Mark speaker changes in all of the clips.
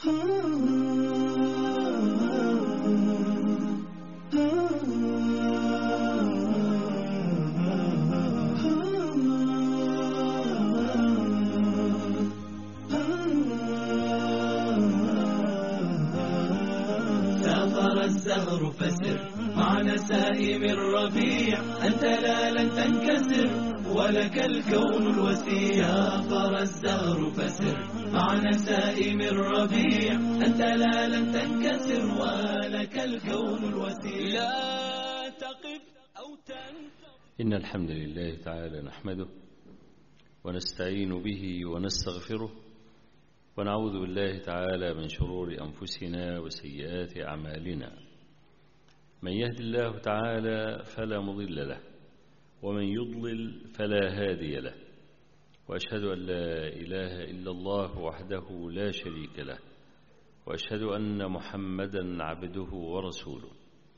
Speaker 1: سافر الزهر فسر مع نسائم الربيع أنت لا لن تنكسر ولك الكون الوسيع سافر الزهر فسر مع نسائم الربيع أنت لا لن تنكسر ولك الكون الوسيع لا تقف أو تنتظر
Speaker 2: إن الحمد لله تعالى نحمده ونستعين به ونستغفره ونعوذ بالله تعالى من شرور أنفسنا وسيئات أعمالنا من يهد الله تعالى فلا مضل له ومن يضلل فلا هادي له وأشهد أن لا إله إلا الله وحده لا شريك له وأشهد أن محمدا عبده ورسوله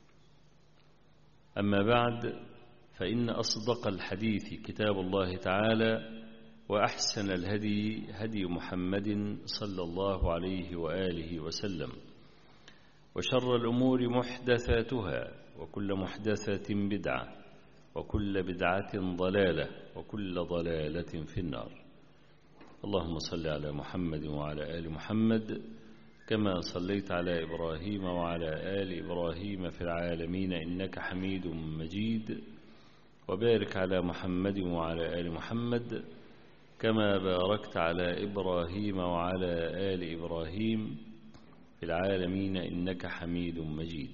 Speaker 2: أما بعد فإن أصدق الحديث كتاب الله تعالى وأحسن الهدي هدي محمد صلى الله عليه وآله وسلم وشر الأمور محدثاتها وكل محدثة بدعة وكل بدعة ضلالة وكل ضلالة في النار اللهم صل على محمد وعلى آل محمد كما صليت على إبراهيم وعلى آل إبراهيم في العالمين إنك حميد مجيد وبارك على محمد وعلى آل محمد كما باركت على إبراهيم وعلى آل إبراهيم في العالمين إنك حميد مجيد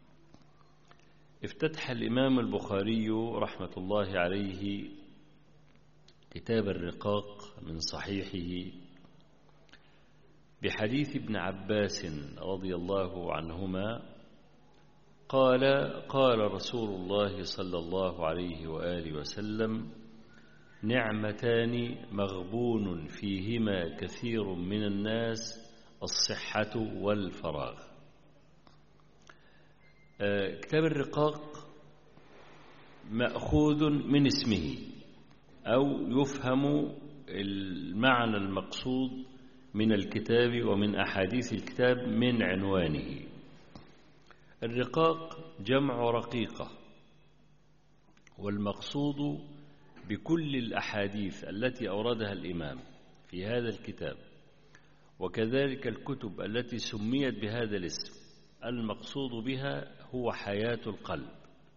Speaker 2: افتتح الإمام البخاري رحمة الله عليه كتاب الرقاق من صحيحه بحديث ابن عباس رضي الله عنهما قال قال رسول الله صلى الله عليه وآله وسلم نعمتان مغبون فيهما كثير من الناس الصحة والفراغ كتاب الرقاق مأخوذ من اسمه أو يفهم المعنى المقصود من الكتاب ومن أحاديث الكتاب من عنوانه الرقاق جمع رقيقة والمقصود بكل الأحاديث التي أوردها الإمام في هذا الكتاب وكذلك الكتب التي سميت بهذا الاسم المقصود بها هو حياة القلب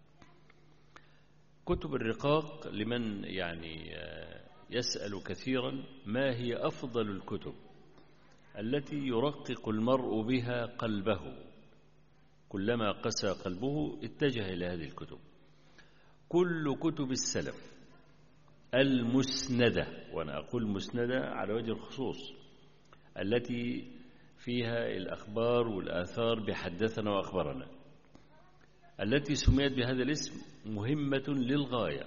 Speaker 2: كتب الرقاق لمن يعني يسأل كثيرا ما هي أفضل الكتب التي يرقق المرء بها قلبه كلما قسى قلبه اتجه إلى هذه الكتب كل كتب السلف المسندة وأنا أقول مسندة على وجه الخصوص التي فيها الأخبار والآثار بحدثنا وأخبرنا التي سميت بهذا الاسم مهمة للغاية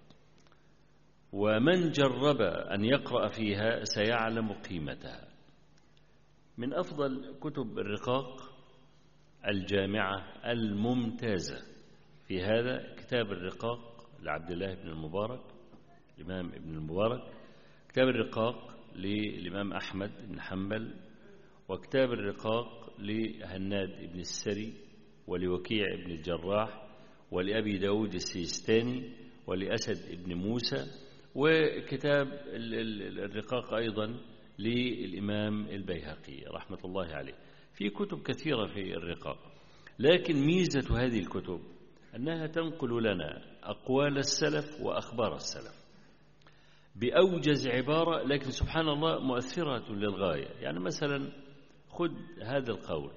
Speaker 2: ومن جرب أن يقرأ فيها سيعلم قيمتها من أفضل كتب الرقاق الجامعة الممتازة في هذا كتاب الرقاق لعبد الله بن المبارك الإمام ابن المبارك كتاب الرقاق للإمام أحمد بن حنبل وكتاب الرقاق لهناد بن السري ولوكيع بن الجراح ولأبي داود السيستاني ولأسد بن موسى وكتاب الرقاق أيضا للإمام البيهقي رحمة الله عليه في كتب كثيرة في الرقاق لكن ميزة هذه الكتب أنها تنقل لنا أقوال السلف وأخبار السلف بأوجز عبارة لكن سبحان الله مؤثرة للغاية يعني مثلا خذ هذا القول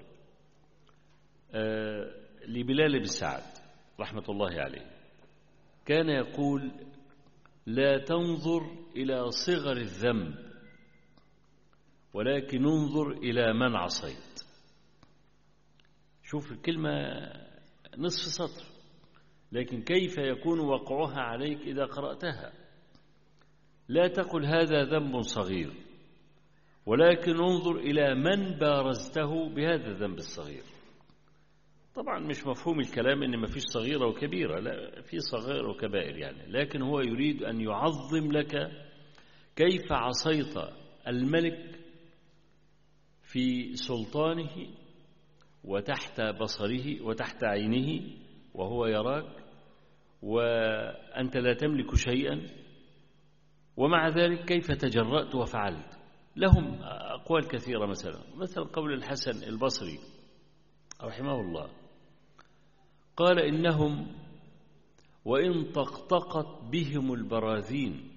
Speaker 2: آه لبلال بن سعد رحمة الله عليه كان يقول لا تنظر إلى صغر الذنب ولكن انظر إلى من عصيت شوف الكلمة نصف سطر لكن كيف يكون وقعها عليك إذا قرأتها لا تقل هذا ذنب صغير ولكن انظر إلى من بارزته بهذا الذنب الصغير طبعا مش مفهوم الكلام ان ما فيش صغيرة وكبيرة لا في صغير وكبائر يعني لكن هو يريد أن يعظم لك كيف عصيت الملك في سلطانه وتحت بصره وتحت عينه وهو يراك وأنت لا تملك شيئا ومع ذلك كيف تجرأت وفعلت لهم أقوال كثيرة مثلا مثل قول الحسن البصري رحمه الله قال إنهم وإن طقطقت بهم البراذين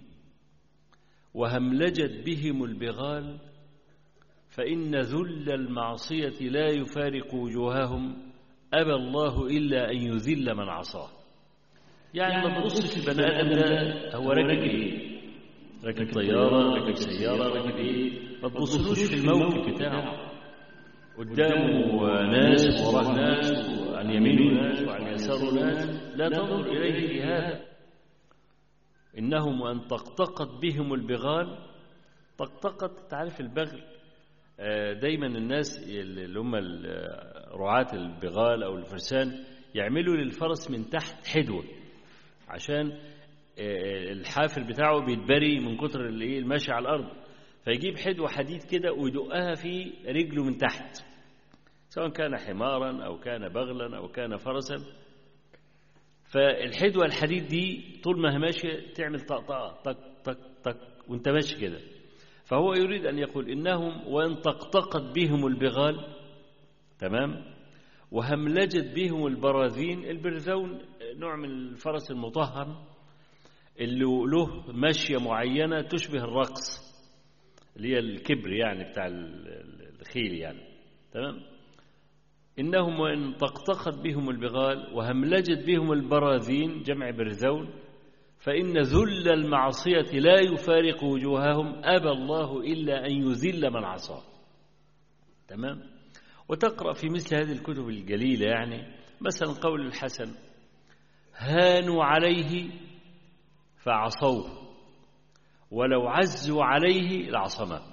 Speaker 2: وهملجت بهم البغال فإن ذل المعصية لا يفارق وجوههم أبى الله إلا أن يذل من عصاه يعني ما تبصش في البني آدم ده هو راكب إيه راكب طيارة راكب سيارة راكب إيه ما تبصلوش في الموقف بتاعه قدامه ناس وراه ناس وعن يمينه ناس وعن يساره ناس لا تنظر إليه في هذا إنهم أن طقطقت بهم البغال طقطقت تعرف البغل دايما الناس اللي هم رعاة البغال أو الفرسان يعملوا للفرس من تحت حدوة عشان الحافل بتاعه بيتبري من كتر المشي على الأرض فيجيب حدوة حديد كده ويدقها في رجله من تحت سواء كان حمارا أو كان بغلا أو كان فرسا فالحدوة الحديد دي طول ما هي ماشية تعمل طقطقة طق طق طق وانت ماشي كده فهو يريد أن يقول إنهم وإن طقطقت بهم البغال تمام وهملجت بهم البراذين البرذون نوع من الفرس المطهر اللي له ماشية معينة تشبه الرقص اللي هي الكبر يعني بتاع الخيل يعني تمام إنهم وإن طقطقت بهم البغال وهملجت بهم البراذين جمع برذون فإن ذل المعصية لا يفارق وجوههم أبى الله إلا أن يذل من عصاه تمام وتقرأ في مثل هذه الكتب الجليلة يعني مثلا قول الحسن هانوا عليه فعصوه ولو عزوا عليه لعصمه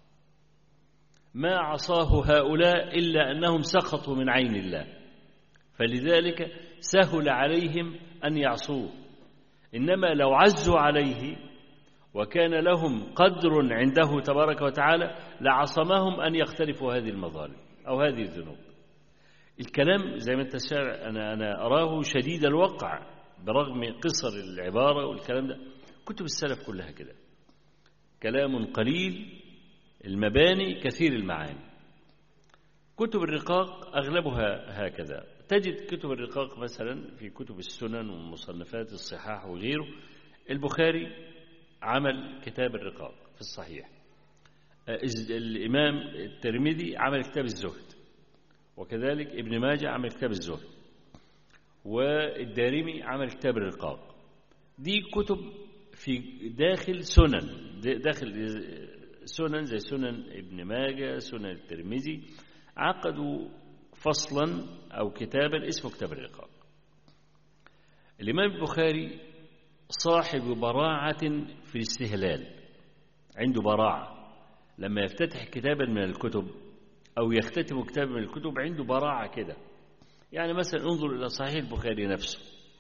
Speaker 2: ما عصاه هؤلاء إلا أنهم سقطوا من عين الله فلذلك سهل عليهم أن يعصوه إنما لو عزوا عليه وكان لهم قدر عنده تبارك وتعالى لعصمهم أن يختلفوا هذه المظالم أو هذه الذنوب الكلام زي ما انت أنا, أنا أراه شديد الوقع برغم قصر العبارة والكلام ده كتب السلف كلها كده كلام قليل المباني كثير المعاني كتب الرقاق أغلبها هكذا تجد كتب الرقاق مثلا في كتب السنن ومصنفات الصحاح وغيره البخاري عمل كتاب الرقاق في الصحيح الإمام الترمذي عمل كتاب الزهد وكذلك ابن ماجه عمل كتاب الزهد والدارمي عمل كتاب الرقاق دي كتب في داخل سنن داخل سنن زي سنن ابن ماجه سنن الترمذي عقدوا فصلا أو كتابا اسمه كتاب الرقاق الإمام البخاري صاحب براعة في الاستهلال عنده براعة لما يفتتح كتابا من الكتب أو يختتم كتابا من الكتب عنده براعة كده يعني مثلا انظر إلى صحيح البخاري نفسه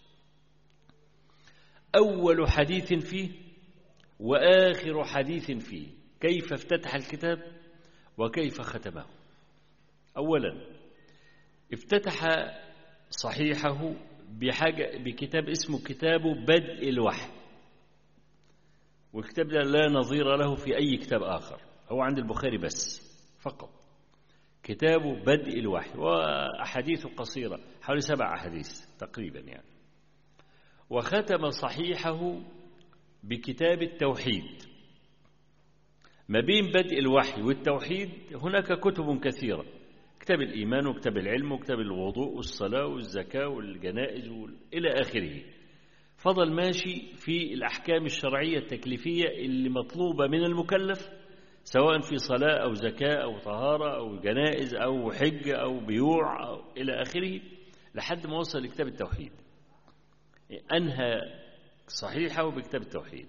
Speaker 2: أول حديث فيه وآخر حديث فيه كيف افتتح الكتاب وكيف ختمه أولا افتتح صحيحه بحاجة بكتاب اسمه كتاب بدء الوحي والكتاب ده لا نظير له في أي كتاب آخر هو عند البخاري بس فقط كتاب بدء الوحي وأحاديث قصيرة حوالي سبع أحاديث تقريبا يعني وختم صحيحه بكتاب التوحيد ما بين بدء الوحي والتوحيد هناك كتب كثيرة كتاب الإيمان وكتاب العلم وكتاب الوضوء والصلاة والزكاة والجنائز إلى آخره فضل ماشي في الأحكام الشرعية التكليفية اللي مطلوبة من المكلف سواء في صلاة أو زكاة أو طهارة أو جنائز أو حج أو بيوع أو إلى آخره لحد ما وصل لكتاب التوحيد أنهى صحيحه بكتاب التوحيد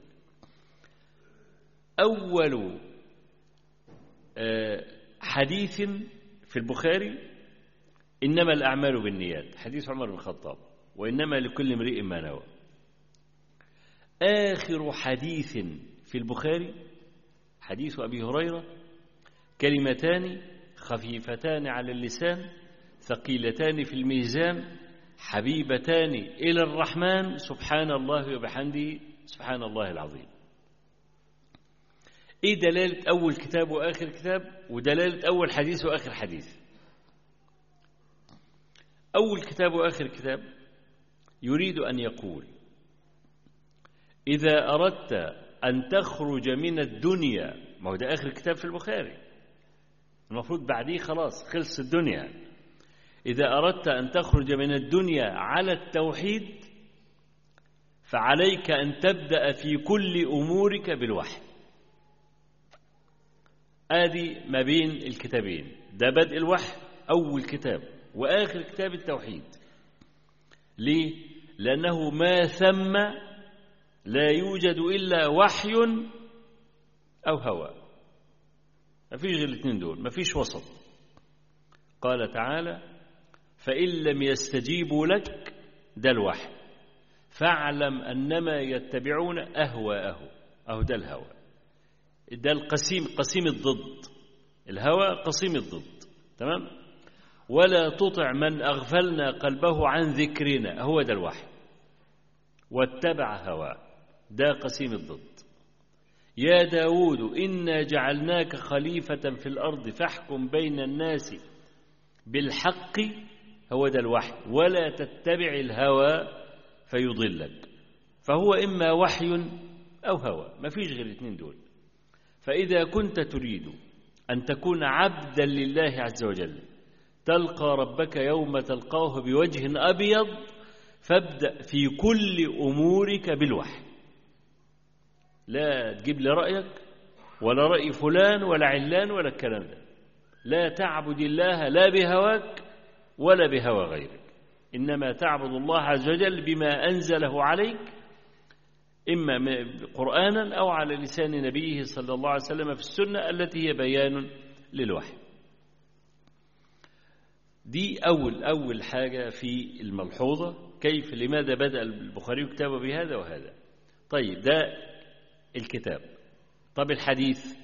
Speaker 2: أول حديث في البخاري إنما الأعمال بالنيات حديث عمر بن الخطاب وإنما لكل امرئ ما نوى آخر حديث في البخاري حديث أبي هريرة كلمتان خفيفتان على اللسان ثقيلتان في الميزان حبيبتان إلى الرحمن سبحان الله وبحمده سبحان الله العظيم ايه دلالة أول كتاب وآخر كتاب ودلالة أول حديث وآخر حديث أول كتاب وآخر كتاب يريد أن يقول إذا أردت أن تخرج من الدنيا ما هو ده آخر كتاب في البخاري المفروض بعديه خلاص خلص الدنيا إذا أردت أن تخرج من الدنيا على التوحيد فعليك أن تبدأ في كل أمورك بالوحي آدي ما بين الكتابين ده بدء الوحي أول كتاب وآخر كتاب التوحيد ليه؟ لأنه ما ثم لا يوجد إلا وحي أو هوى ما فيش غير الاثنين دول ما فيش وسط قال تعالى فإن لم يستجيبوا لك ده الوحي فاعلم أنما يتبعون أهواءه أهو ده الهوى ده القسيم قسيم الضد الهوى قسيم الضد تمام ولا تطع من أغفلنا قلبه عن ذكرنا هو ده الوحي واتبع هواه ده قسيم الضد يا داود إنا جعلناك خليفة في الأرض فاحكم بين الناس بالحق هو ده الوحي ولا تتبع الهوى فيضلك فهو إما وحي أو هوى ما فيش غير الاثنين دول فإذا كنت تريد أن تكون عبدا لله عز وجل تلقى ربك يوم تلقاه بوجه أبيض فابدأ في كل أمورك بالوحي لا تجيب لي رأيك ولا رأي فلان ولا علان ولا الكلام ده لا تعبد الله لا بهواك ولا بهوى غيرك إنما تعبد الله عز وجل بما أنزله عليك إما قرآنا أو على لسان نبيه صلى الله عليه وسلم في السنة التي هي بيان للوحي دي أول أول حاجة في الملحوظة كيف لماذا بدأ البخاري كتابه بهذا وهذا طيب ده الكتاب طب الحديث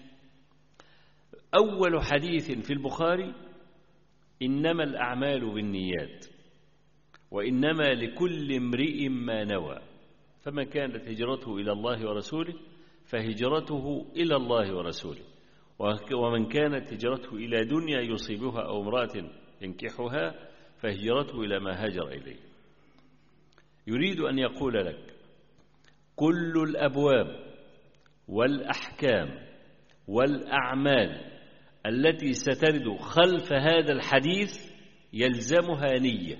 Speaker 2: أول حديث في البخاري إنما الأعمال بالنيات وإنما لكل امرئ ما نوى فمن كانت هجرته إلى الله ورسوله فهجرته إلى الله ورسوله ومن كانت هجرته إلى دنيا يصيبها أو امرأة ينكحها فهجرته إلى ما هاجر إليه يريد أن يقول لك كل الأبواب والأحكام والأعمال التي سترد خلف هذا الحديث يلزمها نية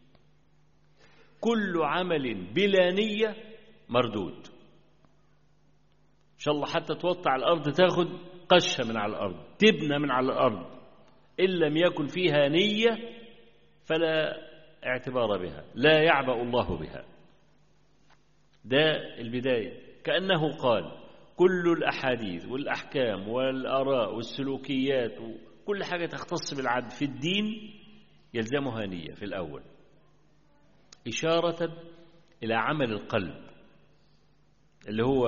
Speaker 2: كل عمل بلا نية مردود إن شاء الله حتى توطع الأرض تاخد قشة من على الأرض تبنى من على الأرض إن لم يكن فيها نية فلا اعتبار بها لا يعبأ الله بها ده البداية كأنه قال كل الأحاديث والأحكام والآراء والسلوكيات وكل حاجة تختص بالعبد في الدين يلزمها نية في الأول إشارة إلى عمل القلب اللي هو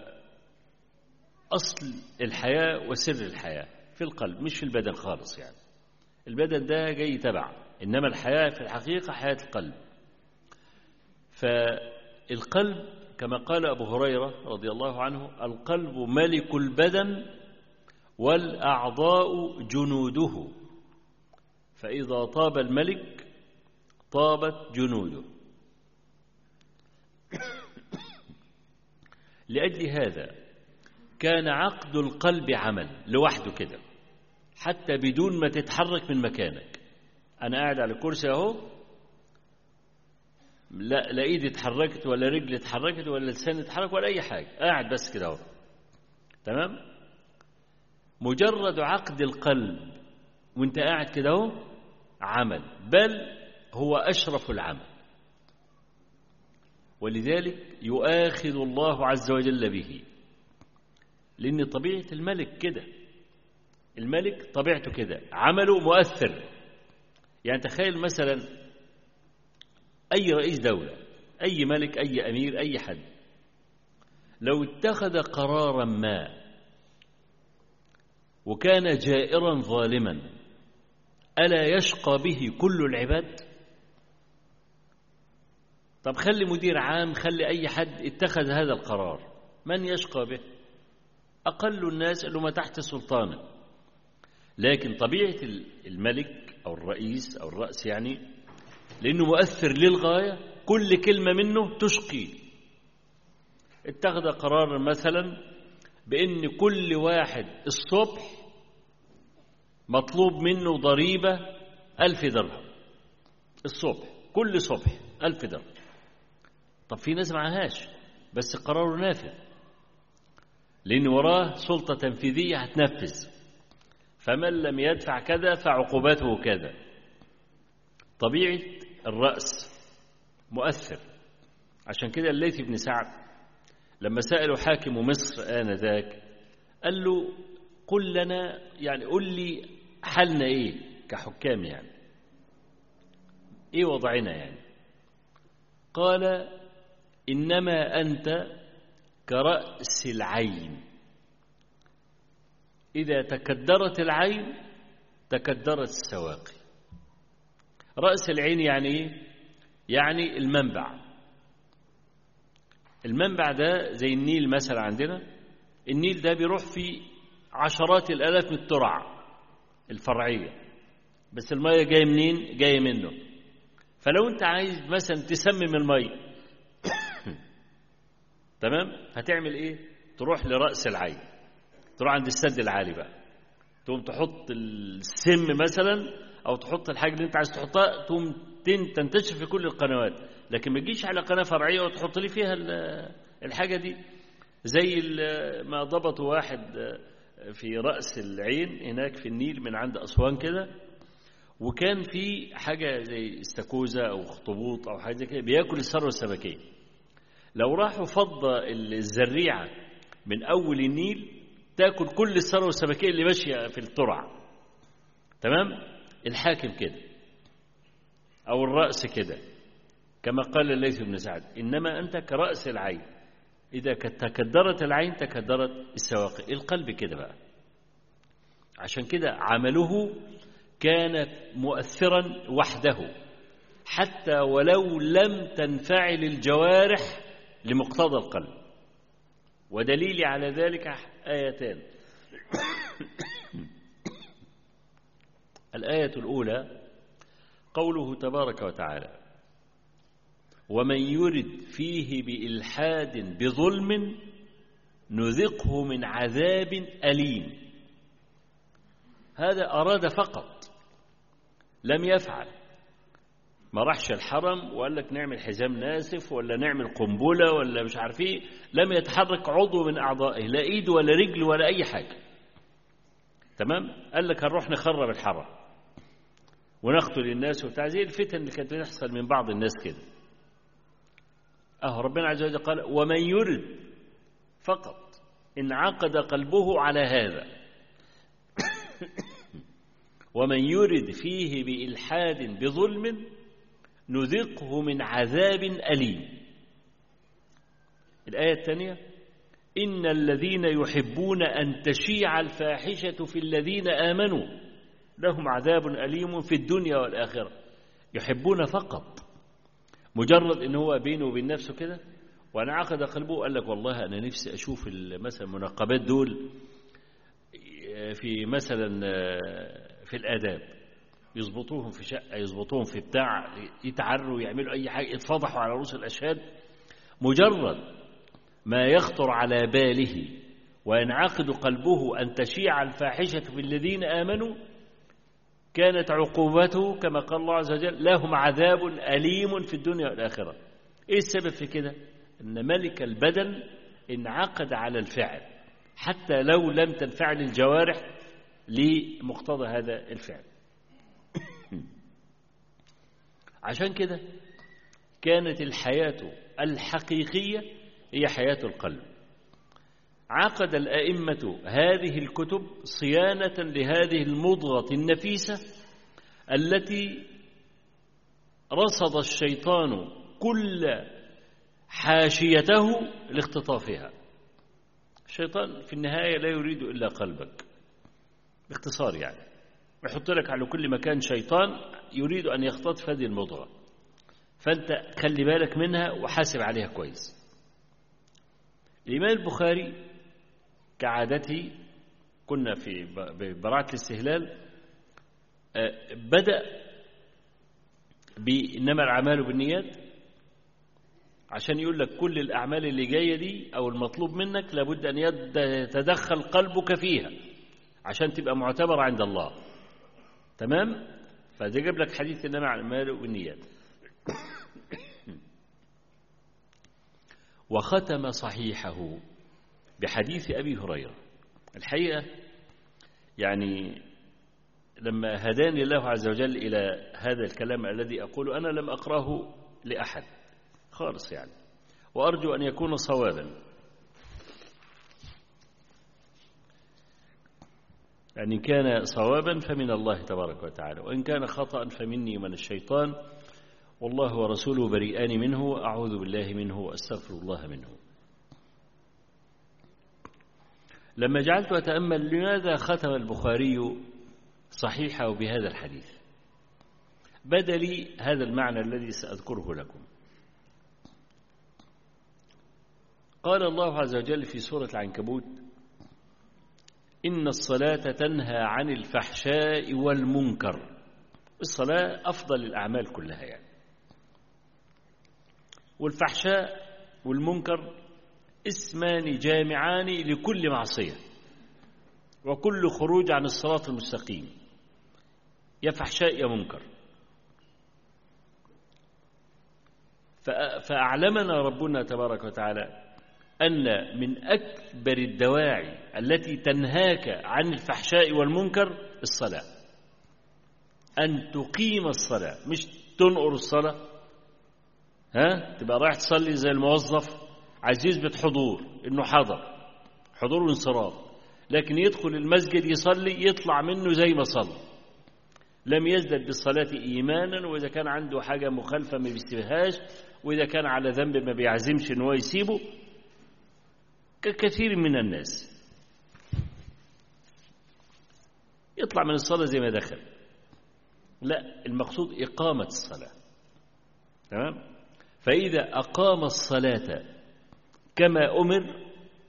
Speaker 2: أصل الحياة وسر الحياة في القلب مش في البدن خالص يعني البدن ده جاي تبع إنما الحياة في الحقيقة حياة القلب فالقلب كما قال أبو هريرة رضي الله عنه القلب ملك البدن والأعضاء جنوده فإذا طاب الملك طابت جنوده لأجل هذا كان عقد القلب عمل لوحده كده حتى بدون ما تتحرك من مكانك أنا قاعد على كرسي أهو لا لا ايدي اتحركت ولا رجلي اتحركت ولا لساني اتحرك ولا اي حاجه قاعد بس كده اهو تمام مجرد عقد القلب وانت قاعد كده اهو عمل بل هو اشرف العمل ولذلك يؤاخذ الله عز وجل به لان طبيعه الملك كده الملك طبيعته كده عمله مؤثر يعني تخيل مثلا أي رئيس دولة أي ملك أي أمير أي حد لو اتخذ قرارا ما وكان جائرا ظالما ألا يشقى به كل العباد طب خلي مدير عام خلي أي حد اتخذ هذا القرار من يشقى به أقل الناس اللي ما تحت سلطانه لكن طبيعة الملك أو الرئيس أو الرأس يعني لأنه مؤثر للغاية كل كلمة منه تشقي اتخذ قرار مثلا بأن كل واحد الصبح مطلوب منه ضريبة ألف درهم الصبح كل صبح ألف درهم طب في ناس معهاش بس قراره نافذ لأن وراه سلطة تنفيذية هتنفذ فمن لم يدفع كذا فعقوبته كذا طبيعة الرأس مؤثر عشان كده الليث بن سعد لما سأله حاكم مصر آنذاك قال له قل لنا يعني قل لي حالنا ايه كحكام يعني ايه وضعنا يعني قال انما انت كراس العين اذا تكدرت العين تكدرت السواقي راس العين يعني ايه يعني المنبع المنبع ده زي النيل مثلا عندنا النيل ده بيروح في عشرات الالاف من الترع الفرعيه بس الميه جايه منين جايه منه فلو انت عايز مثلا تسمم الميه تمام هتعمل ايه تروح لراس العين تروح عند السد العالي بقى تقوم تحط السم مثلا او تحط الحاجه اللي انت عايز تحطها تقوم تنتشر في كل القنوات لكن ما تجيش على قناه فرعيه وتحط لي فيها الحاجه دي زي ما ضبطوا واحد في راس العين هناك في النيل من عند اسوان كده وكان في حاجه زي استاكوزا او اخطبوط او حاجه كده بياكل الثروه السمكيه لو راحوا فضة الزريعة من أول النيل تاكل كل الثروة السمكية اللي ماشية في الترع تمام الحاكم كده أو الرأس كده كما قال الليث بن سعد إنما أنت كرأس العين إذا تكدرت العين تكدرت السواقي القلب كده بقى عشان كده عمله كان مؤثرا وحده حتى ولو لم تنفعل الجوارح لمقتضى القلب ودليل على ذلك آيتان الآية الأولى قوله تبارك وتعالى ومن يرد فيه بإلحاد بظلم نذقه من عذاب أليم هذا أراد فقط لم يفعل ما راحش الحرم وقال لك نعمل حزام ناسف ولا نعمل قنبله ولا مش عارف ايه لم يتحرك عضو من اعضائه لا ايد ولا رجل ولا اي حاجه تمام قال لك هنروح نخرب الحرم ونقتل الناس وبتاع زي الفتن اللي كانت بتحصل من بعض الناس كده اه ربنا عز وجل قال ومن يرد فقط انعقد قلبه على هذا ومن يرد فيه بإلحاد بظلم نذقه من عذاب أليم الآية الثانية إن الذين يحبون أن تشيع الفاحشة في الذين آمنوا لهم عذاب أليم في الدنيا والآخرة يحبون فقط مجرد إن هو بينه وبين نفسه كده وانعقد قلبه قال لك والله أنا نفسي أشوف مثلا المناقبات دول في مثلا في الآداب يظبطوهم في شقة يظبطوهم في بتاع يتعروا يعملوا أي حاجة يتفضحوا على رؤوس الأشهاد مجرد ما يخطر على باله وينعقد قلبه أن تشيع الفاحشة في الذين آمنوا كانت عقوبته كما قال الله عز وجل لهم عذاب أليم في الدنيا والآخرة إيه السبب في كده أن ملك البدن انعقد على الفعل حتى لو لم تنفعل الجوارح لمقتضى هذا الفعل عشان كده كانت الحياة الحقيقية هي حياة القلب عقد الأئمة هذه الكتب صيانة لهذه المضغة النفيسة التي رصد الشيطان كل حاشيته لاختطافها الشيطان في النهاية لا يريد إلا قلبك باختصار يعني يحط لك على كل مكان شيطان يريد أن يختطف هذه المضغة فأنت خلي بالك منها وحاسب عليها كويس الإمام البخاري كعادته كنا في براعة الاستهلال بدأ بإنما الأعمال بالنيات عشان يقول لك كل الأعمال اللي جاية دي أو المطلوب منك لابد أن يتدخل قلبك فيها عشان تبقى معتبر عند الله تمام فده جاب لك حديث إنما الأعمال بالنيات وختم صحيحه بحديث أبي هريرة الحقيقة يعني لما هداني الله عز وجل إلى هذا الكلام الذي أقول أنا لم أقرأه لأحد خالص يعني وأرجو أن يكون صوابا يعني كان صوابا فمن الله تبارك وتعالى وإن كان خطأ فمني ومن الشيطان والله ورسوله بريئان منه وأعوذ بالله منه وأستغفر الله منه لما جعلت أتأمل لماذا ختم البخاري صحيحه بهذا الحديث بدا لي هذا المعنى الذي سأذكره لكم قال الله عز وجل في سورة العنكبوت إن الصلاة تنهى عن الفحشاء والمنكر الصلاة أفضل الأعمال كلها يعني والفحشاء والمنكر اسمان جامعان لكل معصية وكل خروج عن الصراط المستقيم يا فحشاء يا منكر فأعلمنا ربنا تبارك وتعالى أن من أكبر الدواعي التي تنهاك عن الفحشاء والمنكر الصلاة أن تقيم الصلاة مش تنقر الصلاة ها تبقى رايح تصلي زي الموظف عايز يثبت حضور انه حضر حضور وانصراف لكن يدخل المسجد يصلي يطلع منه زي ما صلى لم يزدد بالصلاة إيمانا وإذا كان عنده حاجة مخالفة ما بيستفهاش وإذا كان على ذنب ما بيعزمش إن هو يسيبه ككثير من الناس يطلع من الصلاة زي ما دخل لا المقصود إقامة الصلاة تمام فإذا أقام الصلاة كما أمر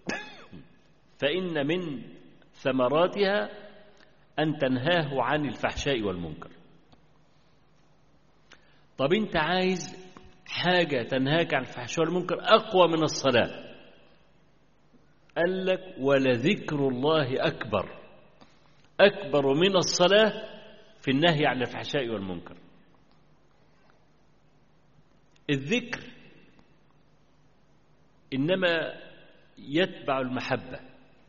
Speaker 2: فإن من ثمراتها أن تنهاه عن الفحشاء والمنكر طب أنت عايز حاجة تنهاك عن الفحشاء والمنكر أقوى من الصلاة قال لك ولذكر الله أكبر أكبر من الصلاة في النهي عن الفحشاء والمنكر الذكر إنما يتبع المحبة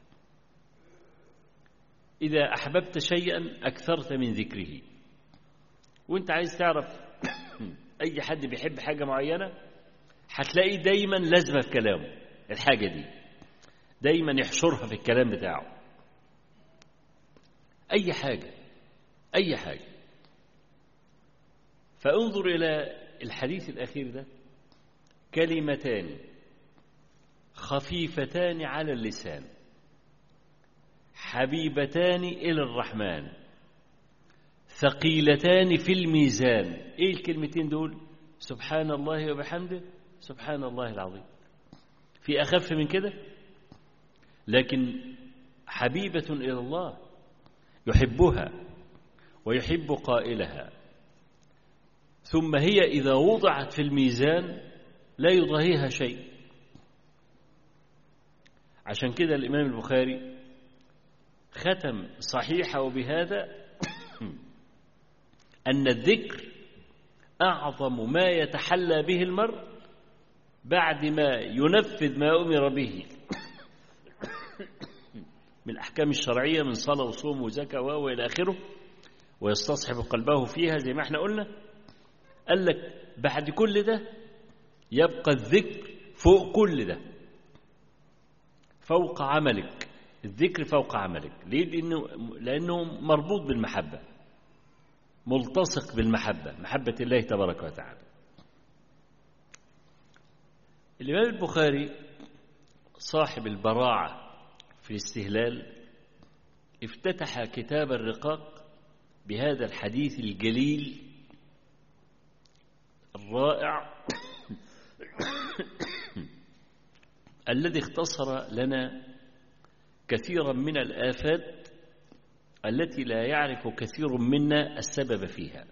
Speaker 2: إذا أحببت شيئا أكثرت من ذكره وانت عايز تعرف أي حد بيحب حاجة معينة هتلاقي دايما لازمة في كلامه الحاجة دي دايما يحشرها في الكلام بتاعه أي حاجة أي حاجة فانظر إلى الحديث الأخير ده كلمتان خفيفتان على اللسان حبيبتان إلى الرحمن ثقيلتان في الميزان إيه الكلمتين دول سبحان الله وبحمده سبحان الله العظيم في أخف من كده لكن حبيبة إلى الله يحبها ويحب قائلها ثم هي إذا وضعت في الميزان لا يضاهيها شيء عشان كده الإمام البخاري ختم صحيحه بهذا أن الذكر أعظم ما يتحلى به المرء بعد ما ينفذ ما أمر به من الأحكام الشرعية من صلاة وصوم وزكاة وإلى آخره ويستصحب قلبه فيها زي ما احنا قلنا قال لك بعد كل ده يبقى الذكر فوق كل ده فوق عملك الذكر فوق عملك ليه لأنه, لأنه مربوط بالمحبة ملتصق بالمحبة محبة الله تبارك وتعالى الإمام البخاري صاحب البراعة في الاستهلال افتتح كتاب الرقاق بهذا الحديث الجليل الرائع الذي اختصر لنا كثيرا من الآفات التي لا يعرف كثير منا السبب فيها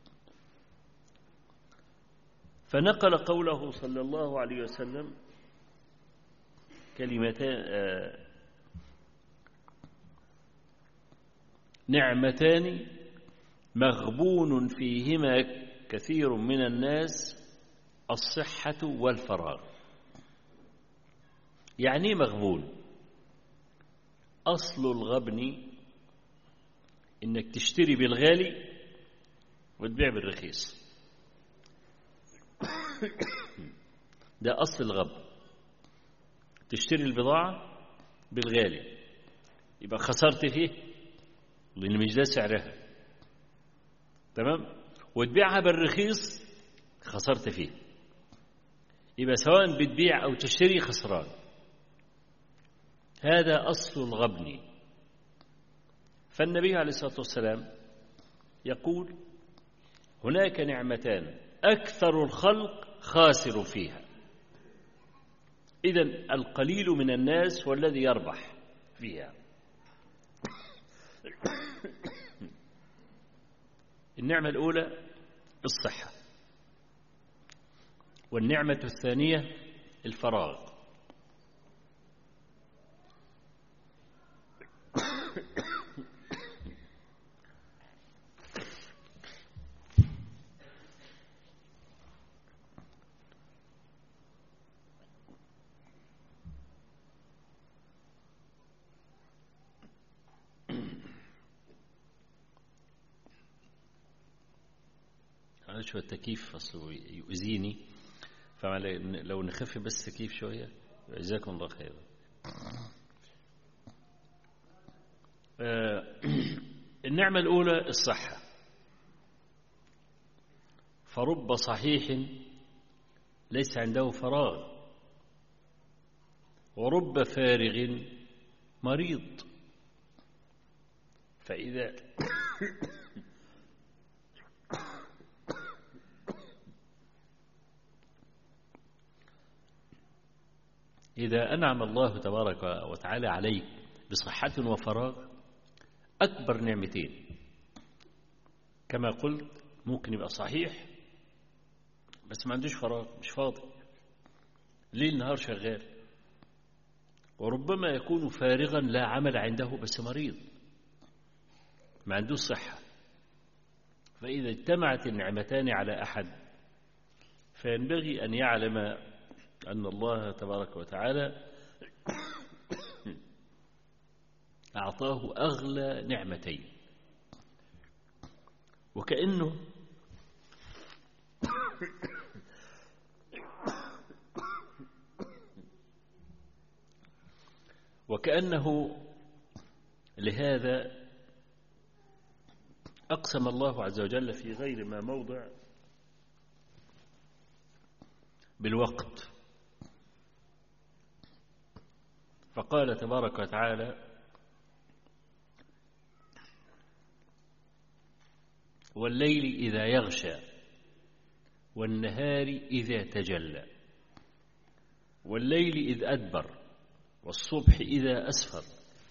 Speaker 2: فنقل قوله صلى الله عليه وسلم كلمتان نعمتان مغبون فيهما كثير من الناس الصحة والفراغ يعني مغبون أصل الغبن إنك تشتري بالغالي وتبيع بالرخيص ده أصل الغبن تشتري البضاعة بالغالي يبقى خسرت فيه لأن مش ده سعرها تمام وتبيعها بالرخيص خسرت فيه يبقى سواء بتبيع أو تشتري خسران هذا أصل الغبن فالنبي عليه الصلاة والسلام يقول هناك نعمتان أكثر الخلق خاسر فيها إذا القليل من الناس هو الذي يربح فيها النعمة الأولى الصحة والنعمة الثانية الفراغ معلش هو التكييف اصله يؤذيني فلو نخفف بس التكييف شويه جزاكم الله خيرا النعمة الأولى الصحة فرب صحيح ليس عنده فراغ ورب فارغ مريض فإذا إذا أنعم الله تبارك وتعالى عليك بصحة وفراغ أكبر نعمتين كما قلت ممكن يبقى صحيح بس ما عندوش فراغ مش فاضي ليل نهار شغال وربما يكون فارغا لا عمل عنده بس مريض ما عندوش صحة فإذا اجتمعت النعمتان على أحد فينبغي أن يعلم أن الله تبارك وتعالى أعطاه أغلى نعمتين وكأنه وكأنه لهذا أقسم الله عز وجل في غير ما موضع بالوقت فقال تبارك وتعالى والليل إذا يغشى والنهار إذا تجلى والليل إذ أدبر والصبح إذا أسفر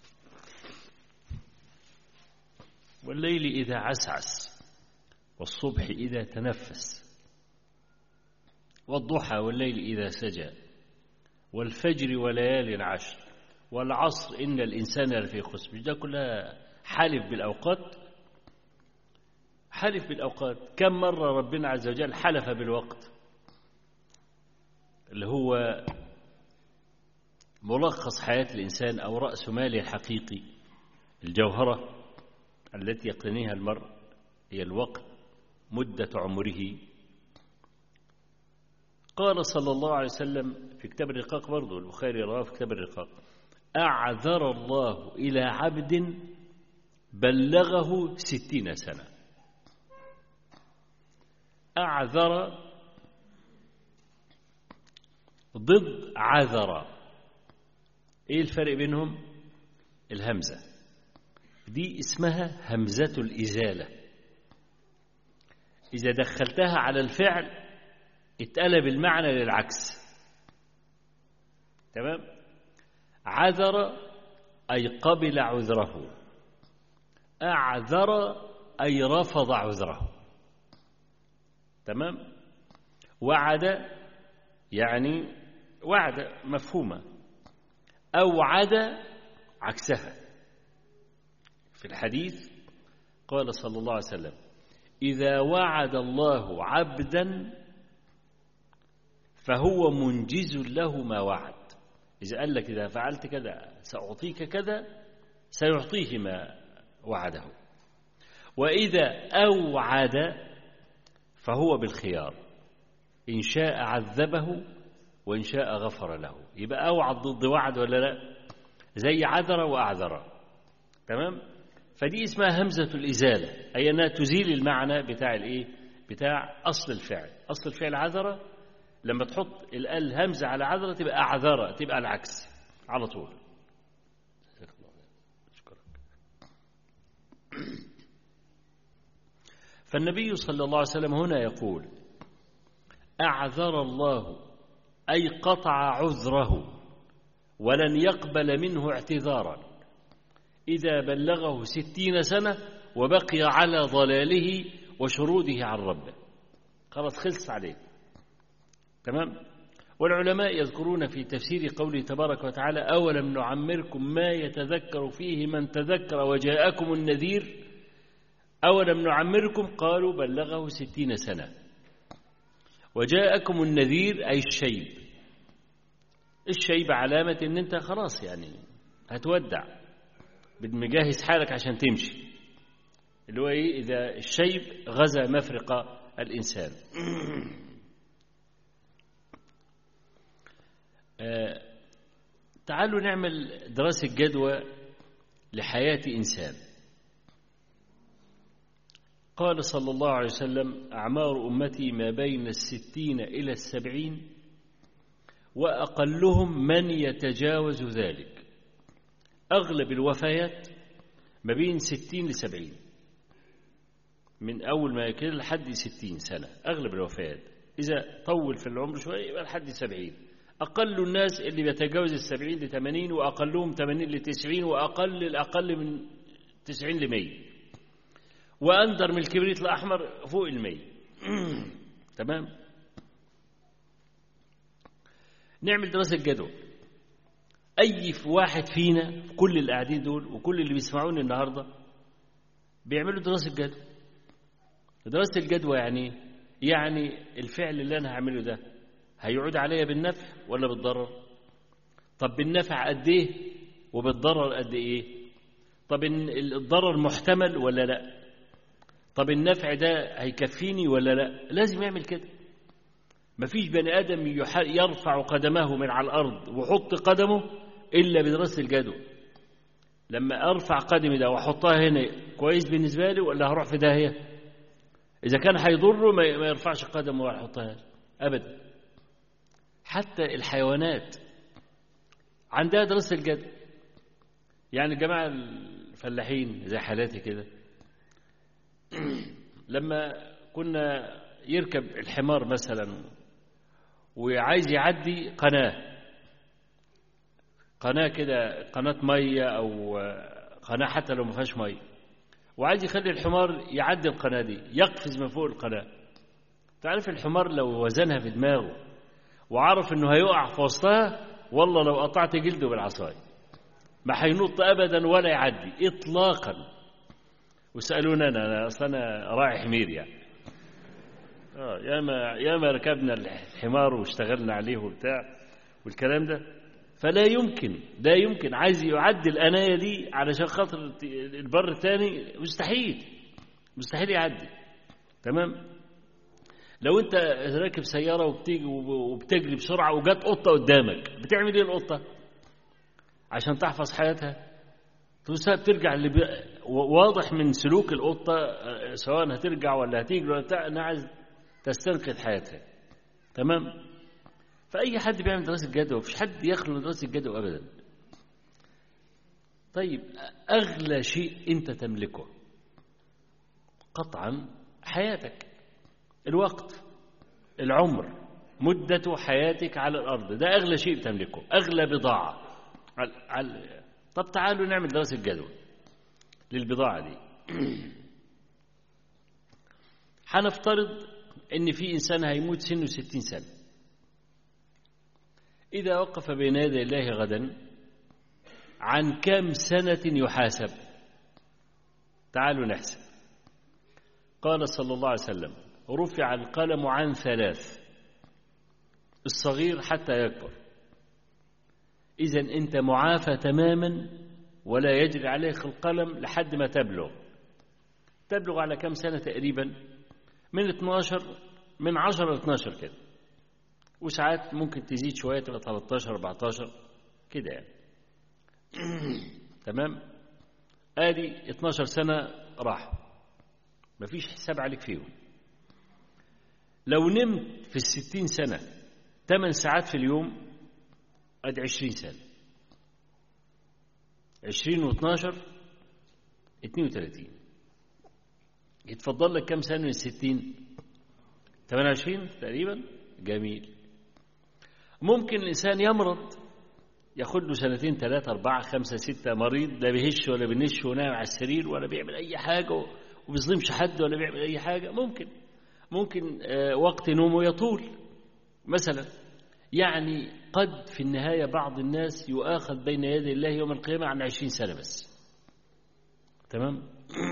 Speaker 2: والليل إذا عسعس والصبح إذا تنفس والضحى والليل إذا سجى والفجر وليالي العشر والعصر إن الإنسان لفي خسر ده كلها حالف بالأوقات حلف بالأوقات كم مرة ربنا عز وجل حلف بالوقت اللي هو ملخص حياة الإنسان أو رأس ماله الحقيقي الجوهرة التي يقتنيها المرء هي الوقت مدة عمره قال صلى الله عليه وسلم في كتاب الرقاق برضه البخاري رواه في كتاب الرقاق أعذر الله إلى عبد بلغه ستين سنة أعذر ضد عذر إيه الفرق بينهم الهمزة دي اسمها همزة الإزالة إذا دخلتها على الفعل اتقلب المعنى للعكس تمام عذر أي قبل عذره أعذر أي رفض عذره تمام وعد يعني وعد مفهومة أوعد عكسها في الحديث قال صلى الله عليه وسلم إذا وعد الله عبدا فهو منجز له ما وعد إذا قال لك إذا فعلت كذا سأعطيك كذا سيعطيه ما وعده وإذا أوعد فهو بالخيار إن شاء عذبه وإن شاء غفر له يبقى أوعد ضد وعد ولا لا زي عذر وأعذر تمام فدي اسمها همزة الإزالة أي أنها تزيل المعنى بتاع الإيه بتاع أصل الفعل أصل الفعل عذر لما تحط الهمزة على عذرة تبقى أعذرة تبقى العكس على طول فالنبي صلى الله عليه وسلم هنا يقول أعذر الله أي قطع عذره ولن يقبل منه اعتذارا إذا بلغه ستين سنة وبقي على ضلاله وشروده عن ربه خلاص خلص عليه تمام والعلماء يذكرون في تفسير قوله تبارك وتعالى أولم نعمركم ما يتذكر فيه من تذكر وجاءكم النذير أولم نعمركم قالوا بلغه ستين سنة وجاءكم النذير أي الشيب الشيب علامة ان انت خلاص يعني هتودع مجهز حالك عشان تمشي اللي هو ايه اذا الشيب غزا مفرق الانسان آه تعالوا نعمل دراسة جدوى لحياة إنسان قال صلى الله عليه وسلم أعمار أمتي ما بين الستين إلى السبعين وأقلهم من يتجاوز ذلك أغلب الوفيات ما بين ستين لسبعين من أول ما يكل لحد ستين سنة أغلب الوفيات إذا طول في العمر شوية يبقى لحد سبعين أقل الناس اللي بيتجاوز السبعين لثمانين وأقلهم ثمانين لتسعين وأقل الأقل من تسعين لمية وأندر من الكبريت الأحمر فوق المية تمام نعمل دراسة جدوى أي واحد فينا كل اللي قاعدين دول وكل اللي بيسمعوني النهاردة بيعملوا دراسة جدوى دراسة الجدوى يعني يعني الفعل اللي أنا هعمله ده هيعود عليا بالنفع ولا بالضرر طب بالنفع قد ايه وبالضرر قد ايه طب الضرر محتمل ولا لا طب النفع ده هيكفيني ولا لا لازم يعمل كده مفيش بني ادم يرفع قدمه من على الارض ويحط قدمه الا بدراسه الجدوى لما ارفع قدمي ده واحطها هنا كويس بالنسبه لي ولا هروح في داهيه اذا كان هيضره ما يرفعش قدمه ولا يحطها ابدا حتى الحيوانات عندها دراسة الجدوى يعني الجماعة الفلاحين زي حالاتي كده لما كنا يركب الحمار مثلا وعايز يعدي قناة قناة كده قناة مية أو قناة حتى لو ما فيهاش مية وعايز يخلي الحمار يعدي القناة دي يقفز من فوق القناة تعرف الحمار لو وزنها في دماغه وعرف انه هيقع في وسطها والله لو قطعت جلده بالعصايه ما هينط ابدا ولا يعدي اطلاقا وسالونا انا انا اصلا انا راعي حمير يعني اه ياما ياما ركبنا الحمار واشتغلنا عليه وبتاع والكلام ده فلا يمكن لا يمكن عايز يعدي الانايه دي علشان خاطر البر الثاني مستحيل مستحيل يعدي تمام لو انت راكب سياره وبتيجي وبتجري بسرعه وجت قطه قدامك بتعمل ايه القطه عشان تحفظ حياتها ترجع اللي بي... واضح من سلوك القطه سواء هترجع ولا هتجري ولا بتاع انها عايز تستنقذ حياتها تمام فاي حد بيعمل دراسه جدوى مفيش حد يخلو دراسه جدوى ابدا طيب اغلى شيء انت تملكه قطعا حياتك الوقت العمر مدة حياتك على الأرض ده أغلى شيء بتملكه أغلى بضاعة على على طب تعالوا نعمل دراسة جدوى للبضاعة دي هنفترض إن في إنسان هيموت سنه ستين سنة إذا وقف بين يدي الله غدا عن كم سنة يحاسب تعالوا نحسب قال صلى الله عليه وسلم رفع القلم عن ثلاث الصغير حتى يكبر إذا أنت معافى تماما ولا يجري عليك القلم لحد ما تبلغ تبلغ على كم سنة تقريبا من 12 من 10 ل 12 كده وساعات ممكن تزيد شوية تبقى 13 14 كده يعني تمام ادي 12 سنة راح مفيش حساب عليك فيهم لو نمت في الستين سنة 8 ساعات في اليوم ادي 20 سنة 20 و12 32 يتفضل لك كم سنة من الستين 28 تقريبا جميل ممكن الإنسان يمرض ياخد له سنتين ثلاثة أربعة خمسة ستة مريض لا بيهش ولا بينش ونام على السرير ولا بيعمل أي حاجة وبيظلمش حد ولا بيعمل أي حاجة ممكن ممكن وقت نومه يطول مثلا يعني قد في النهاية بعض الناس يؤاخذ بين يدي الله يوم القيامة عن عشرين سنة بس تمام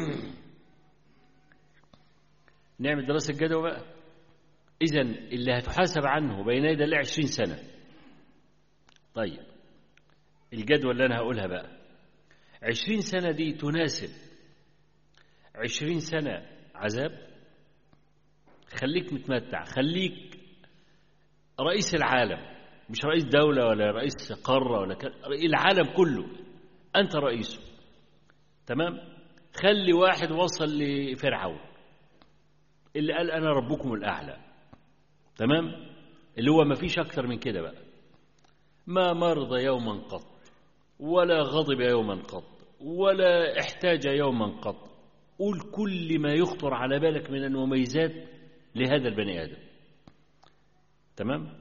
Speaker 2: نعمل دراسة جدوى بقى إذا اللي هتحاسب عنه بين يدي الله عشرين سنة طيب الجدوى اللي أنا هقولها بقى عشرين سنة دي تناسب عشرين سنة عذاب خليك متمتع خليك رئيس العالم مش رئيس دولة ولا رئيس قارة ولا ك... العالم كله أنت رئيسه تمام خلي واحد وصل لفرعون اللي قال أنا ربكم الأعلى تمام اللي هو ما فيش أكتر من كده بقى ما مرض يوما قط ولا غضب يوما قط ولا احتاج يوما قط قول كل ما يخطر على بالك من المميزات لهذا البني آدم تمام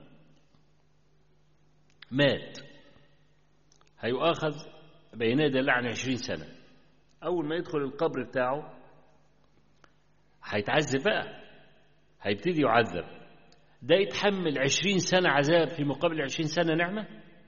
Speaker 2: مات هيؤاخذ بين يدي الله عن عشرين سنة أول ما يدخل القبر بتاعه هيتعذب بقى هيبتدي يعذب ده يتحمل عشرين سنة عذاب في مقابل عشرين سنة نعمة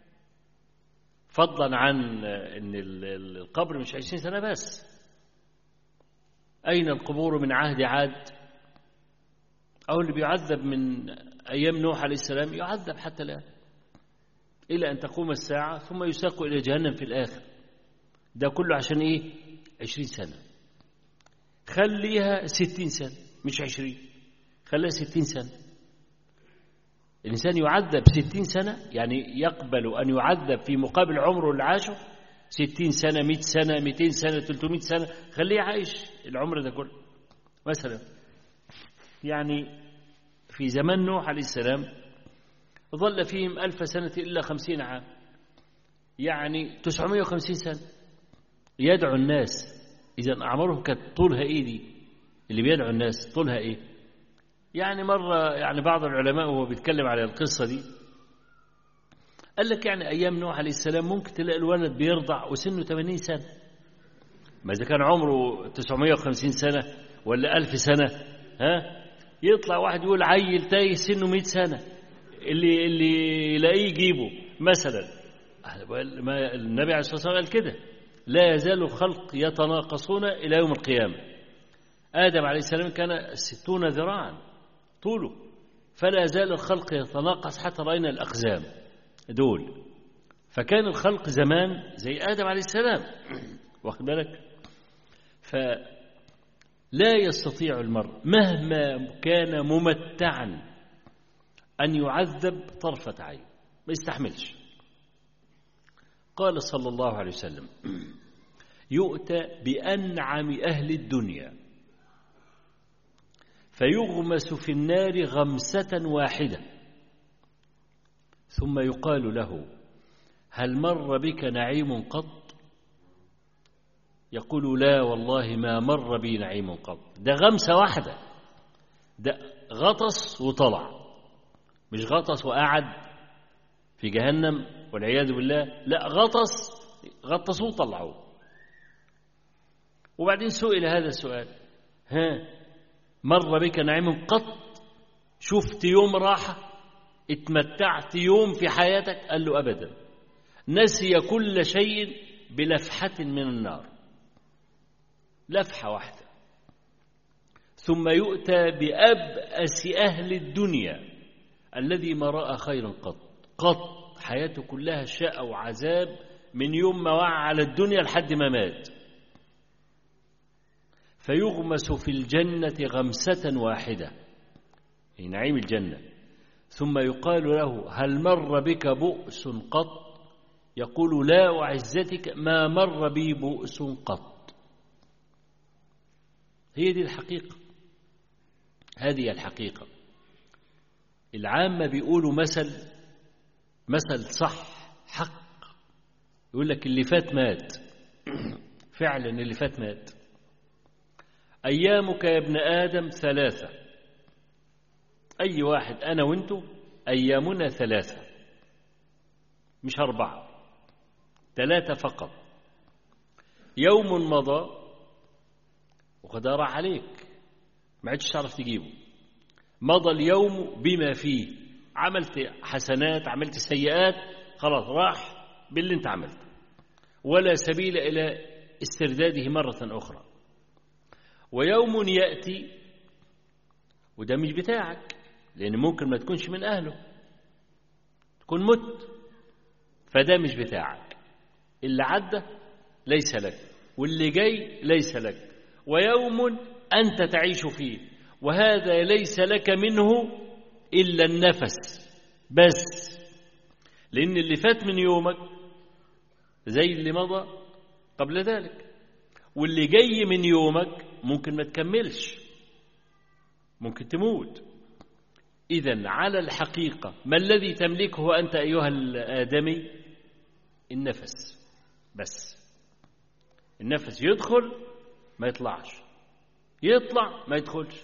Speaker 2: فضلا عن ان القبر مش عشرين سنة بس أين القبور من عهد عاد أو اللي بيعذب من أيام نوح عليه السلام يعذب حتى الآن إلى أن تقوم الساعة ثم يساق إلى جهنم في الآخر ده كله عشان إيه عشرين سنة خليها ستين سنة مش عشرين خليها ستين سنة الإنسان يعذب ستين سنة يعني يقبل أن يعذب في مقابل عمره اللي عاشه ستين سنة مئة سنة مئتين سنة تلتمائة سنة خليه عايش العمر ده كله مثلا يعني في زمن نوح عليه السلام ظل فيهم ألف سنة إلا خمسين عام يعني تسعمائة وخمسين سنة يدعو الناس إذا أعمارهم كانت طولها إيه دي اللي بيدعو الناس طولها إيه يعني مرة يعني بعض العلماء وهو بيتكلم على القصة دي قال لك يعني أيام نوح عليه السلام ممكن تلاقي الولد بيرضع وسنه 80 سنة ما إذا كان عمره 950 سنة ولا 1000 سنة ها يطلع واحد يقول عيل تايه سنه 100 سنة اللي اللي يلاقيه يجيبه مثلا النبي عليه الصلاة والسلام قال كده لا يزال الخلق يتناقصون إلى يوم القيامة آدم عليه السلام كان ستون ذراعا طوله فلا يزال الخلق يتناقص حتى رأينا الأقزام دول فكان الخلق زمان زي آدم عليه السلام واخد بالك فلا يستطيع المرء مهما كان ممتعا أن يعذب طرفة عين ما يستحملش قال صلى الله عليه وسلم يؤتى بأنعم أهل الدنيا فيغمس في النار غمسة واحدة ثم يقال له هل مر بك نعيم قط يقول لا والله ما مر بي نعيم قط ده غمسة واحدة ده غطس وطلع مش غطس وقعد في جهنم والعياذ بالله لا غطس غطسوه وطلعوه وبعدين سئل هذا السؤال ها مر بك نعيم قط شفت يوم راحة اتمتعت يوم في حياتك قال له أبدا نسي كل شيء بلفحة من النار لفحة واحدة ثم يؤتى بأبأس أهل الدنيا الذي ما رأى خيرا قط قط حياته كلها شاء وعذاب من يوم ما وعى على الدنيا لحد ما مات فيغمس في الجنة غمسة واحدة في نعيم الجنة ثم يقال له هل مر بك بؤس قط يقول لا وعزتك ما مر بي بؤس قط هي دي الحقيقة هذه الحقيقة العامة بيقولوا مثل مثل صح حق يقول لك اللي فات مات فعلا اللي فات مات أيامك يا ابن آدم ثلاثة أي واحد أنا وأنتو أيامنا ثلاثة مش أربعة ثلاثة فقط يوم مضى وقد راح عليك ما عدتش تعرف تجيبه مضى اليوم بما فيه عملت حسنات عملت سيئات خلاص راح باللي انت عملته ولا سبيل إلى استرداده مرة أخرى ويوم يأتي وده مش بتاعك لأن ممكن ما تكونش من أهله تكون مت فده مش بتاعك اللي عدى ليس لك واللي جاي ليس لك ويوم أنت تعيش فيه وهذا ليس لك منه إلا النفس بس لأن اللي فات من يومك زي اللي مضى قبل ذلك واللي جاي من يومك ممكن ما تكملش ممكن تموت إذا على الحقيقة ما الذي تملكه أنت أيها الآدمي النفس بس النفس يدخل ما يطلعش يطلع ما يدخلش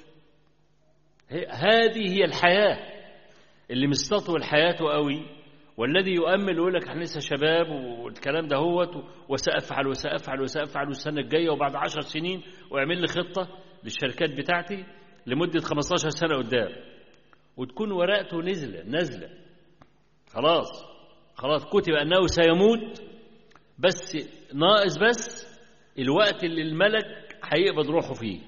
Speaker 2: هذه هي الحياة اللي مستطول حياته قوي والذي يؤمل يقول لك احنا لسه شباب والكلام ده هوت وسأفعل وسأفعل وسأفعل السنة الجاية وبعد عشر سنين ويعمل لي خطة للشركات بتاعتي لمدة 15 سنة قدام وتكون ورقته نزلة نزلة خلاص خلاص كتب أنه سيموت بس ناقص بس الوقت اللي الملك هيقبض روحه فيه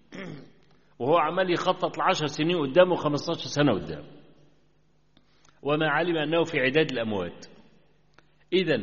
Speaker 2: وهو عمال يخطط لعشر سنين قدامه و15 سنة قدام وما علم أنه في عداد الأموات إذا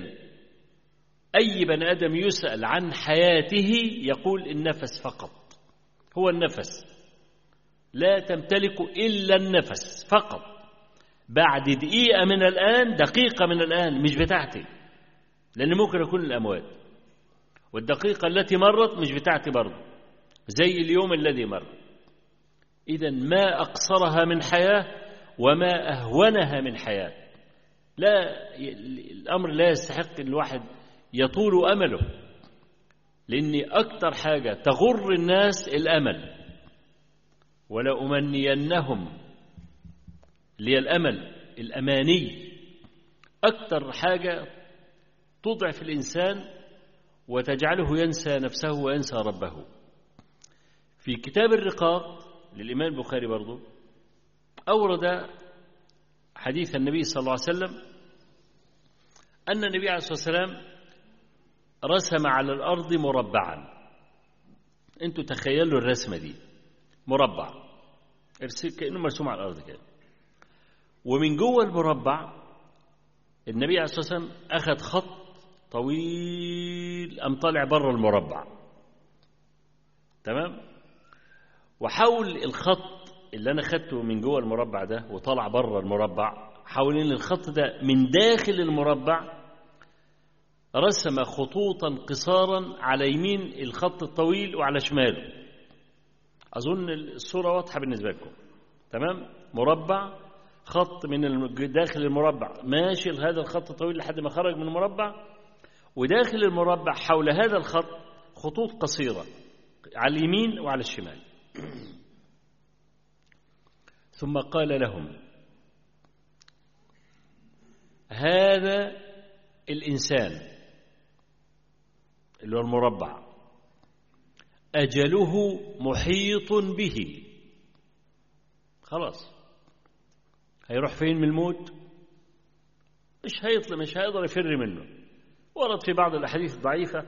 Speaker 2: أي بني آدم يسأل عن حياته يقول النفس فقط هو النفس لا تمتلك إلا النفس فقط بعد دقيقة من الآن دقيقة من الآن مش بتاعتي لأن ممكن أكون الأموات والدقيقة التي مرت مش بتاعتي برضه زي اليوم الذي مر إذا ما أقصرها من حياة وما أهونها من حياة لا الأمر لا يستحق الواحد يطول أمله لأن أكتر حاجة تغر الناس الأمل ولأمنينهم لي الأمل الأماني أكتر حاجة تضعف الإنسان وتجعله ينسى نفسه وينسى ربه في كتاب الرقاق للإمام البخاري برضه أورد حديث النبي صلى الله عليه وسلم أن النبي عليه الصلاة والسلام رسم على الأرض مربعا أنتوا تخيلوا الرسمة دي مربع كأنه مرسوم على الأرض كده ومن جوه المربع النبي عليه الصلاة والسلام أخذ خط طويل أم طالع بره المربع تمام وحول الخط اللي أنا خدته من جوه المربع ده وطلع بره المربع حوالين الخط ده من داخل المربع رسم خطوطا قصارا على يمين الخط الطويل وعلى شماله أظن الصورة واضحة بالنسبة لكم تمام مربع خط من داخل المربع ماشي هذا الخط الطويل لحد ما خرج من المربع وداخل المربع حول هذا الخط خطوط قصيرة على اليمين وعلى الشمال ثم قال لهم هذا الإنسان اللي هو المربع أجله محيط به خلاص هيروح فين من الموت مش هيطلع مش هيقدر يفر منه ورد في بعض الأحاديث الضعيفة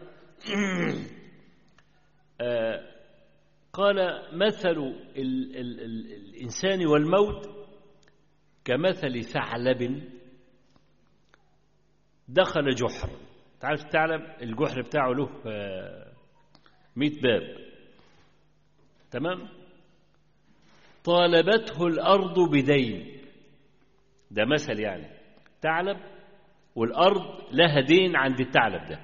Speaker 2: آه قال مثل ال ال ال الإنسان والموت كمثل ثعلب دخل جحر تعرف الثعلب الجحر بتاعه له مئة باب تمام طالبته الأرض بدين ده مثل يعني ثعلب والأرض لها دين عند الثعلب ده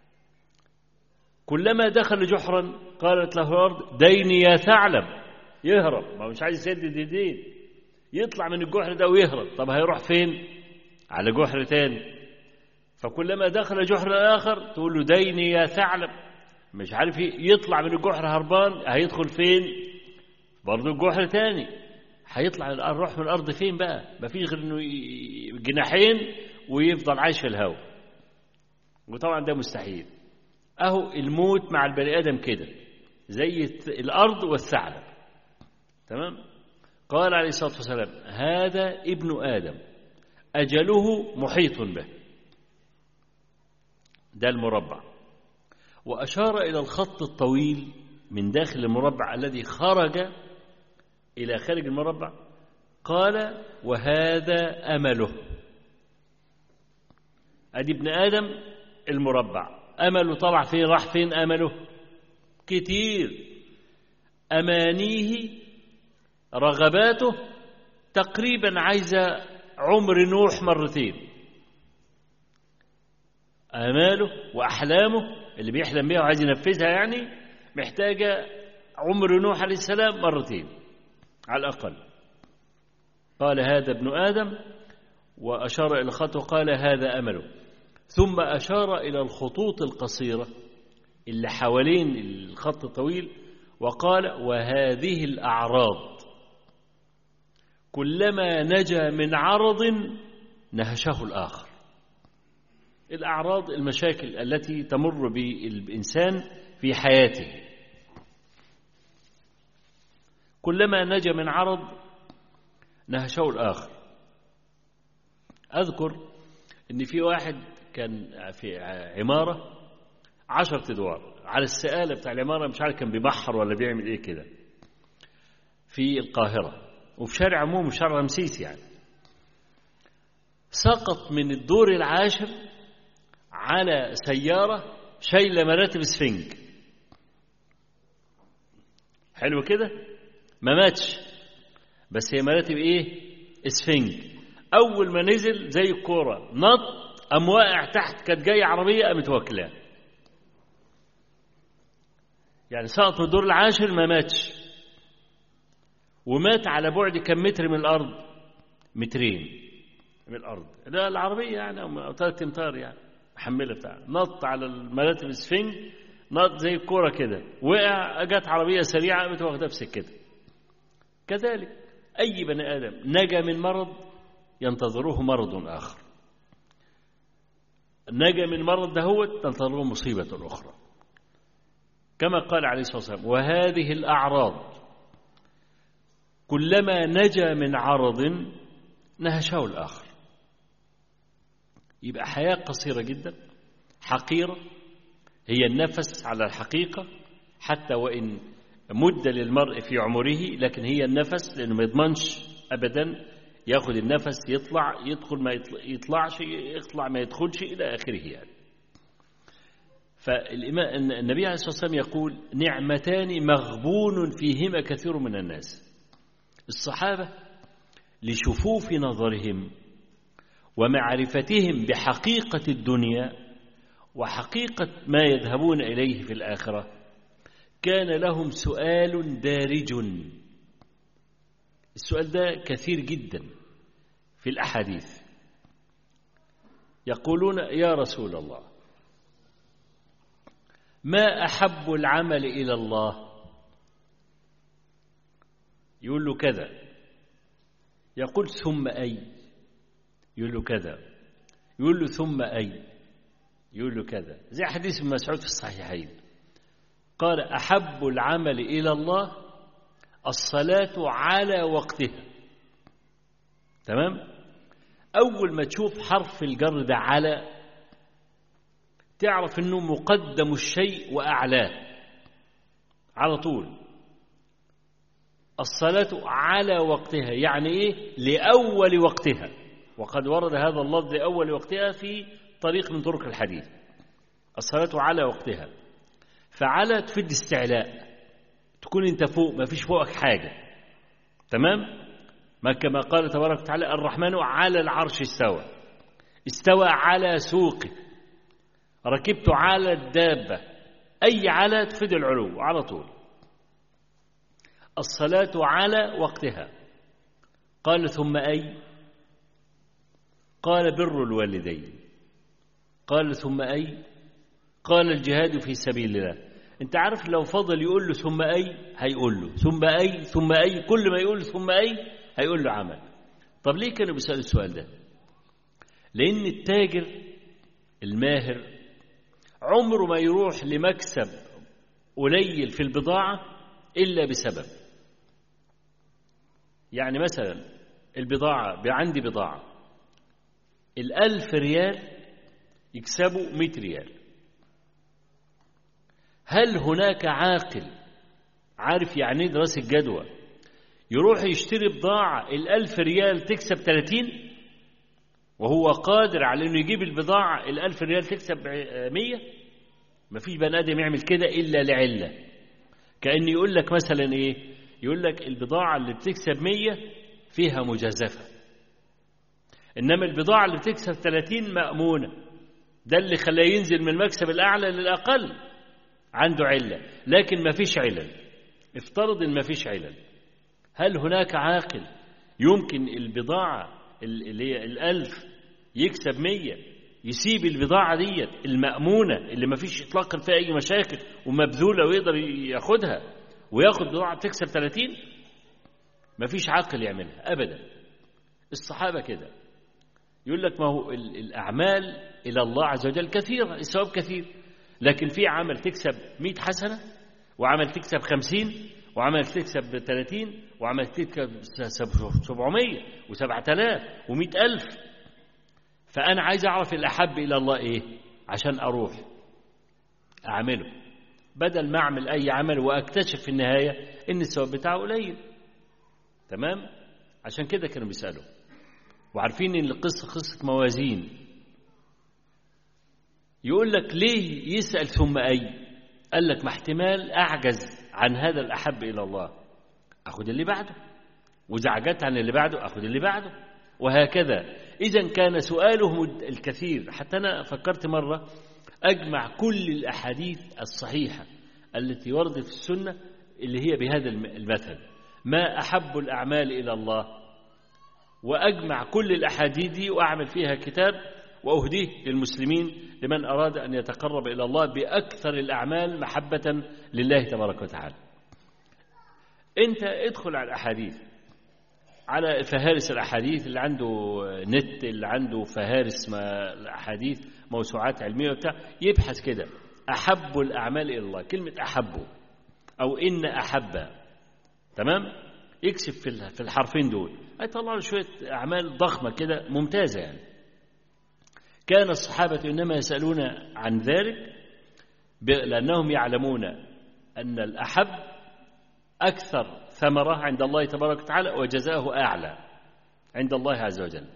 Speaker 2: كلما دخل جحرا قالت له الأرض ديني يا ثعلب يهرب ما مش عايز يسدد الدين يطلع من الجحر ده ويهرب طب هيروح فين على جحر تاني فكلما دخل جحر آخر تقول له ديني يا ثعلب مش عارف يطلع من الجحر هربان هيدخل فين برضه الجحر تاني هيطلع الروح من الأرض فين بقى مفيش غير إنه جناحين ويفضل عايش في الهواء وطبعا ده مستحيل أهو الموت مع البني آدم كده زي الأرض والثعلب تمام قال عليه الصلاة والسلام هذا ابن آدم أجله محيط به ده المربع وأشار إلى الخط الطويل من داخل المربع الذي خرج إلى خارج المربع قال وهذا أمله أدي ابن آدم المربع أمله طلع فين راح فين أمله كتير أمانيه رغباته تقريبا عايزة عمر نوح مرتين آماله وأحلامه اللي بيحلم بيها وعايز ينفذها يعني محتاجة عمر نوح عليه السلام مرتين على الأقل قال هذا ابن آدم وأشار إلى خطه قال هذا أمله ثم أشار إلى الخطوط القصيرة اللي حوالين الخط الطويل وقال وهذه الأعراض كلما نجا من عرض نهشه الآخر الأعراض المشاكل التي تمر بالإنسان في حياته كلما نجا من عرض نهشه الآخر أذكر أن في واحد كان في عمارة عشرة أدوار على السقالة بتاع العمارة مش عارف كان بيبحر ولا بيعمل إيه كده في القاهرة وفي شارع عموم شارع رمسيس يعني سقط من الدور العاشر على سيارة شايلة مراتب سفنج حلو كده ما ماتش بس هي مراتب ايه اسفنج اول ما نزل زي الكوره نط قام واقع تحت كانت جايه عربيه قامت واكلاه يعني سقط من الدور العاشر ما ماتش ومات على بعد كم متر من الارض مترين من الارض ده العربيه يعني او ثلاث امتار يعني محمله بتاع نط على المراتب السفنج نط زي الكوره كده وقع جت عربيه سريعه قامت واخداه في سكتها كذلك أي بني آدم نجا من مرض ينتظره مرض آخر نجا من مرض دهوت تنتظره مصيبة أخرى كما قال عليه الصلاة والسلام وهذه الأعراض كلما نجا من عرض نهشه الآخر يبقى حياة قصيرة جدا حقيرة هي النفس على الحقيقة حتى وإن مدة للمرء في عمره لكن هي النفس لأنه ما يضمنش أبدا ياخد النفس يطلع يدخل ما يطلعش يطلع ما يدخلش إلى آخره يعني فالنبي عليه الصلاة والسلام يقول نعمتان مغبون فيهما كثير من الناس الصحابة لشفوف نظرهم ومعرفتهم بحقيقة الدنيا وحقيقة ما يذهبون إليه في الآخرة كان لهم سؤال دارج السؤال ده كثير جدا في الأحاديث يقولون يا رسول الله ما أحب العمل إلى الله يقول له كذا يقول ثم أي يقول له كذا يقول له ثم أي يقول له كذا زي حديث ابن مسعود في الصحيحين قال أحب العمل إلى الله الصلاة على وقتها تمام أول ما تشوف حرف الجر ده على تعرف أنه مقدم الشيء وأعلاه على طول الصلاة على وقتها يعني إيه لأول وقتها وقد ورد هذا اللفظ لأول وقتها في طريق من طرق الحديث الصلاة على وقتها فعلى تفيد استعلاء تكون انت فوق ما فيش فوقك حاجة تمام ما كما قال تبارك وتعالى الرحمن على العرش استوى استوى على سوقه ركبت على الدابة أي على تفيد العلو على طول الصلاة على وقتها قال ثم أي قال بر الوالدين قال ثم أي قال الجهاد في سبيل الله انت عارف لو فضل يقول له ثم أي هيقول له ثم أي ثم أي كل ما يقول ثم أي هيقول له عمل طب ليه كانوا بيسألوا السؤال ده لأن التاجر الماهر عمره ما يروح لمكسب قليل في البضاعة إلا بسبب يعني مثلا البضاعة عندي بضاعة الألف ريال يكسبوا مئة ريال هل هناك عاقل عارف يعني دراسة جدوى يروح يشتري بضاعة الألف ريال تكسب 30 وهو قادر على أنه يجيب البضاعة الألف ريال تكسب 100 مفيش بني آدم يعمل كده إلا لعلة كأن يقول لك مثلا إيه يقول لك البضاعة اللي بتكسب 100 فيها مجازفة إنما البضاعة اللي بتكسب 30 مأمونة ده اللي خلاه ينزل من المكسب الأعلى للأقل عنده علة لكن ما فيش علل افترض ان ما فيش علل هل هناك عاقل يمكن البضاعة اللي هي الألف يكسب مية يسيب البضاعة ديت المأمونة اللي ما فيش إطلاقا فيها أي مشاكل ومبذولة ويقدر ياخدها وياخد بضاعة تكسب 30 ما فيش عاقل يعملها أبدا الصحابة كده يقول لك ما هو الأعمال إلى الله عز وجل كثيرة الثواب كثير لكن في عمل تكسب 100 حسنة وعمل تكسب 50 وعمل تكسب 30 وعمل تكسب 700 و7000 و100000 فأنا عايز أعرف الأحب إلى الله إيه عشان أروح أعمله بدل ما أعمل أي عمل وأكتشف في النهاية إن الثواب بتاعه قليل تمام عشان كده كانوا بيسألوا وعارفين إن القصة قصة موازين يقول لك ليه يسأل ثم أي قال لك ما احتمال أعجز عن هذا الأحب إلى الله أخذ اللي بعده وإذا عجزت عن اللي بعده أخذ اللي بعده وهكذا إذا كان سؤاله الكثير حتى أنا فكرت مرة أجمع كل الأحاديث الصحيحة التي وردت في السنة اللي هي بهذا المثل ما أحب الأعمال إلى الله وأجمع كل الأحاديث دي وأعمل فيها كتاب وأهديه للمسلمين لمن أراد أن يتقرب إلى الله بأكثر الأعمال محبة لله تبارك وتعالى أنت ادخل على الأحاديث على فهارس الأحاديث اللي عنده نت اللي عنده فهارس ما الأحاديث موسوعات علمية وبتاع يبحث كده أحب الأعمال إلى الله كلمة أحبه أو إن أحب تمام يكسب في الحرفين دول هيطلع له شوية أعمال ضخمة كده ممتازة يعني كان الصحابة إنما يسألون عن ذلك لأنهم يعلمون أن الأحب أكثر ثمرة عند الله تبارك وتعالى وجزاؤه أعلى عند الله عز وجل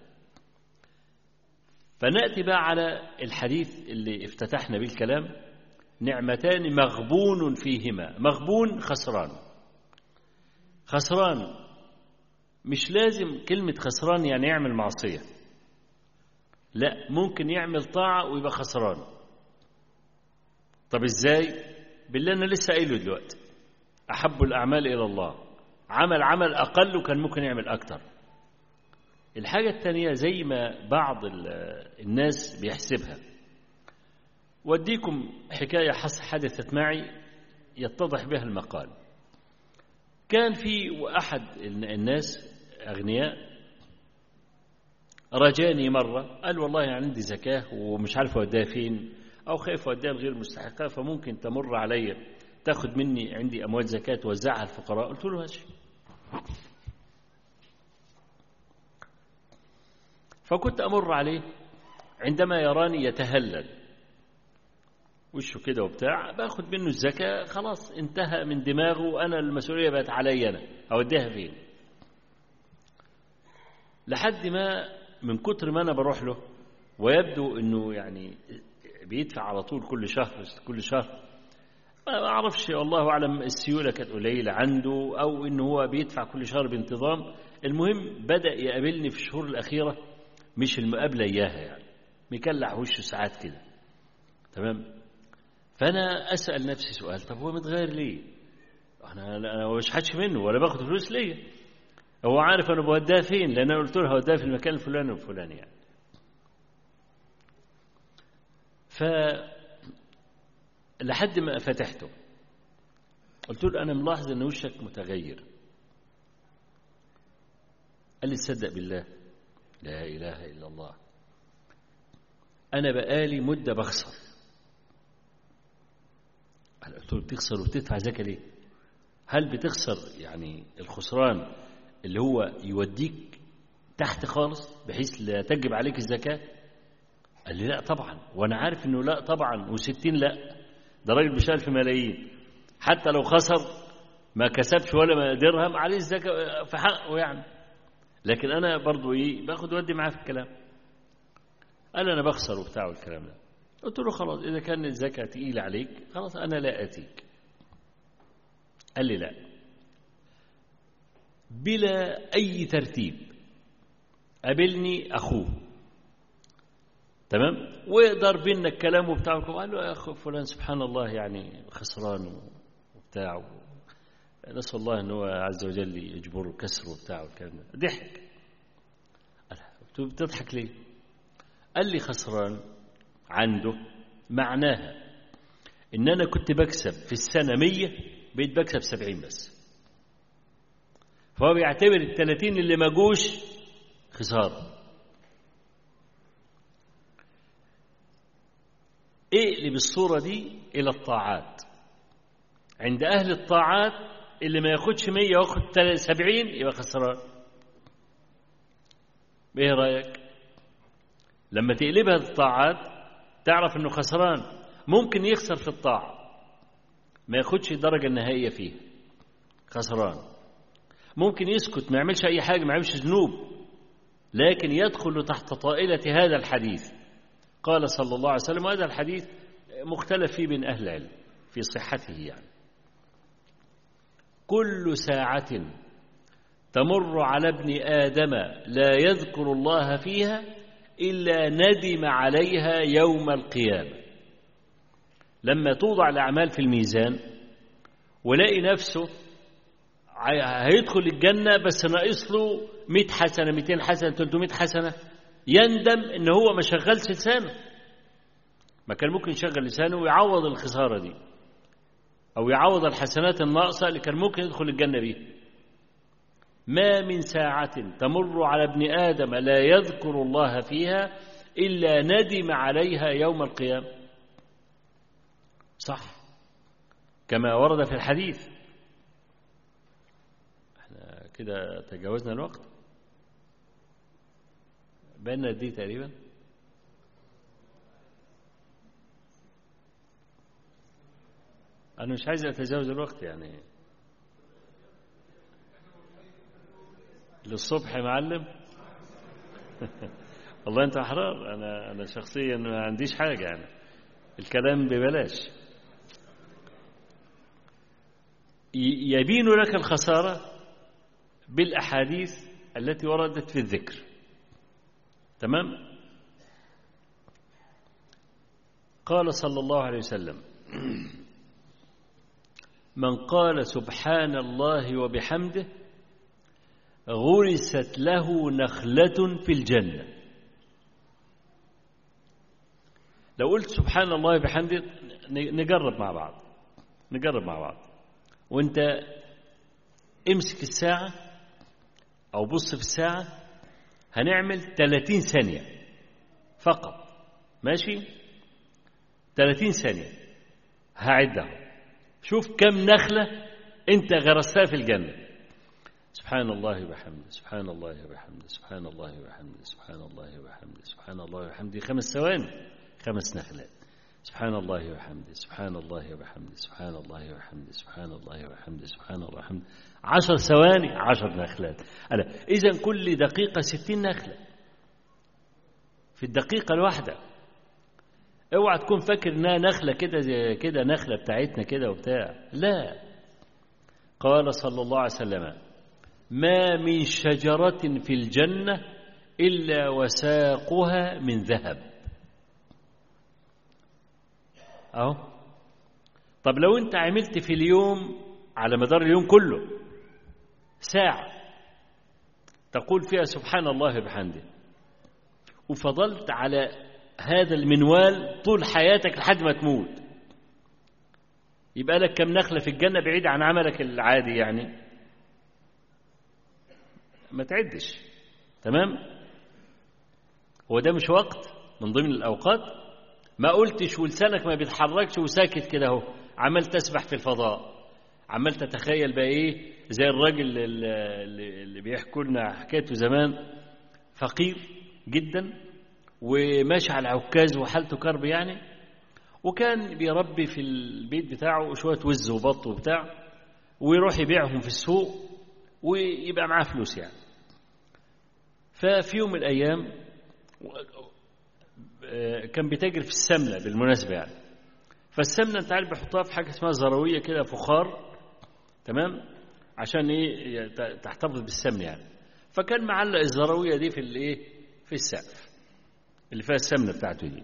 Speaker 2: فنأتي بقى على الحديث اللي افتتحنا به الكلام نعمتان مغبون فيهما مغبون خسران خسران مش لازم كلمة خسران يعني يعمل معصية لا ممكن يعمل طاعة ويبقى خسران طب ازاي بالله انا لسه قايله دلوقتي احب الاعمال الى الله عمل عمل اقل وكان ممكن يعمل اكتر الحاجة الثانية زي ما بعض الناس بيحسبها وديكم حكاية حدثت معي يتضح بها المقال كان في أحد الناس أغنياء رجاني مرة قال والله يعني عندي زكاة ومش عارف أوديها فين أو خايف أوديها الغير مستحقة فممكن تمر عليا تاخد مني عندي أموال زكاة توزعها على الفقراء قلت له ماشي فكنت أمر عليه عندما يراني يتهلل وشه كده وبتاع باخد منه الزكاة خلاص انتهى من دماغه وأنا المسؤولية بقت علي أنا أوديها فين لحد ما من كتر ما أنا بروح له ويبدو أنه يعني بيدفع على طول كل شهر كل شهر ما أعرفش والله أعلم السيولة كانت قليلة عنده أو أنه هو بيدفع كل شهر بانتظام المهم بدأ يقابلني في الشهور الأخيرة مش المقابلة إياها يعني مكلع وشه ساعات كده تمام فأنا أسأل نفسي سؤال طب هو متغير ليه أنا أنا مش حدش منه ولا باخد فلوس ليا هو عارف أنا بوديها فين لأن أنا قلت له هوديها في المكان الفلاني والفلاني يعني ف لحد ما فتحته قلت له أنا ملاحظ أن وشك متغير قال لي تصدق بالله لا إله إلا الله أنا بقالي مدة بخسر قلت له بتخسر وبتدفع زكاة ليه هل بتخسر يعني الخسران اللي هو يوديك تحت خالص بحيث لا تجب عليك الزكاة قال لي لا طبعا وانا عارف انه لا طبعا وستين لا ده راجل بيشتغل في ملايين حتى لو خسر ما كسبش ولا درهم عليه الزكاة في حقه يعني لكن انا برضو ايه باخد ودي معاه في الكلام قال انا بخسر وبتاع والكلام ده قلت له خلاص اذا كان الزكاة تقيلة عليك خلاص انا لا اتيك قال لي لا بلا اي ترتيب قابلني اخوه تمام ويقدر بينا الكلام وبتاع قال له يا اخو فلان سبحان الله يعني خسران وبتاع نسال الله ان هو عز وجل يجبره كسره وبتاع والكلام ده ضحك قلت له بتضحك ليه؟ قال لي خسران عنده معناها ان انا كنت بكسب في السنه 100 بقيت بكسب 70 بس فهو بيعتبر ال 30 اللي ما جوش خساره اقلب الصورة دي إلى الطاعات عند أهل الطاعات اللي ما ياخدش مية ياخد سبعين يبقى خسران ايه رأيك لما تقلبها الطاعات تعرف انه خسران ممكن يخسر في الطاعة ما ياخدش الدرجة النهائية فيها خسران ممكن يسكت ما يعملش أي حاجة ما يعملش ذنوب لكن يدخل تحت طائلة هذا الحديث قال صلى الله عليه وسلم وهذا الحديث مختلف فيه بين أهل العلم في صحته يعني كل ساعة تمر على ابن آدم لا يذكر الله فيها إلا ندم عليها يوم القيامة لما توضع الأعمال في الميزان ولاقي نفسه هيدخل الجنة بس ناقص له 100 حسنة 200 حسنة 300 حسنة يندم ان هو ما شغلش لسانه ما كان ممكن يشغل لسانه ويعوض الخسارة دي أو يعوض الحسنات الناقصة اللي كان ممكن يدخل الجنة بيها ما من ساعة تمر على ابن آدم لا يذكر الله فيها إلا ندم عليها يوم القيامة صح كما ورد في الحديث احنا كده تجاوزنا الوقت بقينا دي تقريبا أنا مش عايز أتجاوز الوقت يعني للصبح يا معلم والله أنت أحرار أنا أنا شخصيا ما عنديش حاجة يعني الكلام ببلاش يبين لك الخسارة بالأحاديث التي وردت في الذكر تمام قال صلى الله عليه وسلم من قال سبحان الله وبحمده غرست له نخلة في الجنة لو قلت سبحان الله وبحمده نجرب مع بعض نجرب مع بعض وانت امسك الساعة او بص في الساعة هنعمل 30 ثانية فقط ماشي 30 ثانية هعدها شوف كم نخلة انت غرستها في الجنة سبحان الله وبحمده سبحان الله وبحمده سبحان الله وبحمده سبحان الله وبحمده سبحان الله وبحمده خمس ثواني خمس نخلات سبحان الله وبحمده سبحان الله وبحمده سبحان الله وبحمده سبحان الله وبحمده سبحان الله وبحمده عشر ثواني عشر نخلات إذا كل دقيقة ستين نخلة في الدقيقة الواحدة اوعى تكون فاكر انها نخله كده زي كده نخله بتاعتنا كده وبتاع لا قال صلى الله عليه وسلم ما من شجره في الجنه الا وساقها من ذهب اهو طب لو انت عملت في اليوم على مدار اليوم كله ساعه تقول فيها سبحان الله بحمده وفضلت على هذا المنوال طول حياتك لحد ما تموت يبقى لك كم نخلة في الجنة بعيد عن عملك العادي يعني ما تعدش تمام هو ده مش وقت من ضمن الأوقات ما قلتش ولسانك ما بيتحركش وساكت كده اهو عمال تسبح في الفضاء عمال تتخيل بقى ايه زي الراجل اللي, اللي بيحكوا لنا حكايته زمان فقير جدا وماشي على عكاز وحالته كرب يعني وكان بيربي في البيت بتاعه شوية وز وبط وبتاع ويروح يبيعهم في السوق ويبقى معاه فلوس يعني ففي يوم من الأيام كان بيتاجر في السمنة بالمناسبة يعني فالسمنة أنت عارف بيحطها في حاجة اسمها زروية كده فخار تمام عشان إيه تحتفظ بالسمن يعني فكان معلق الزروية دي في الإيه في السقف اللي فيها السمنه بتاعته دي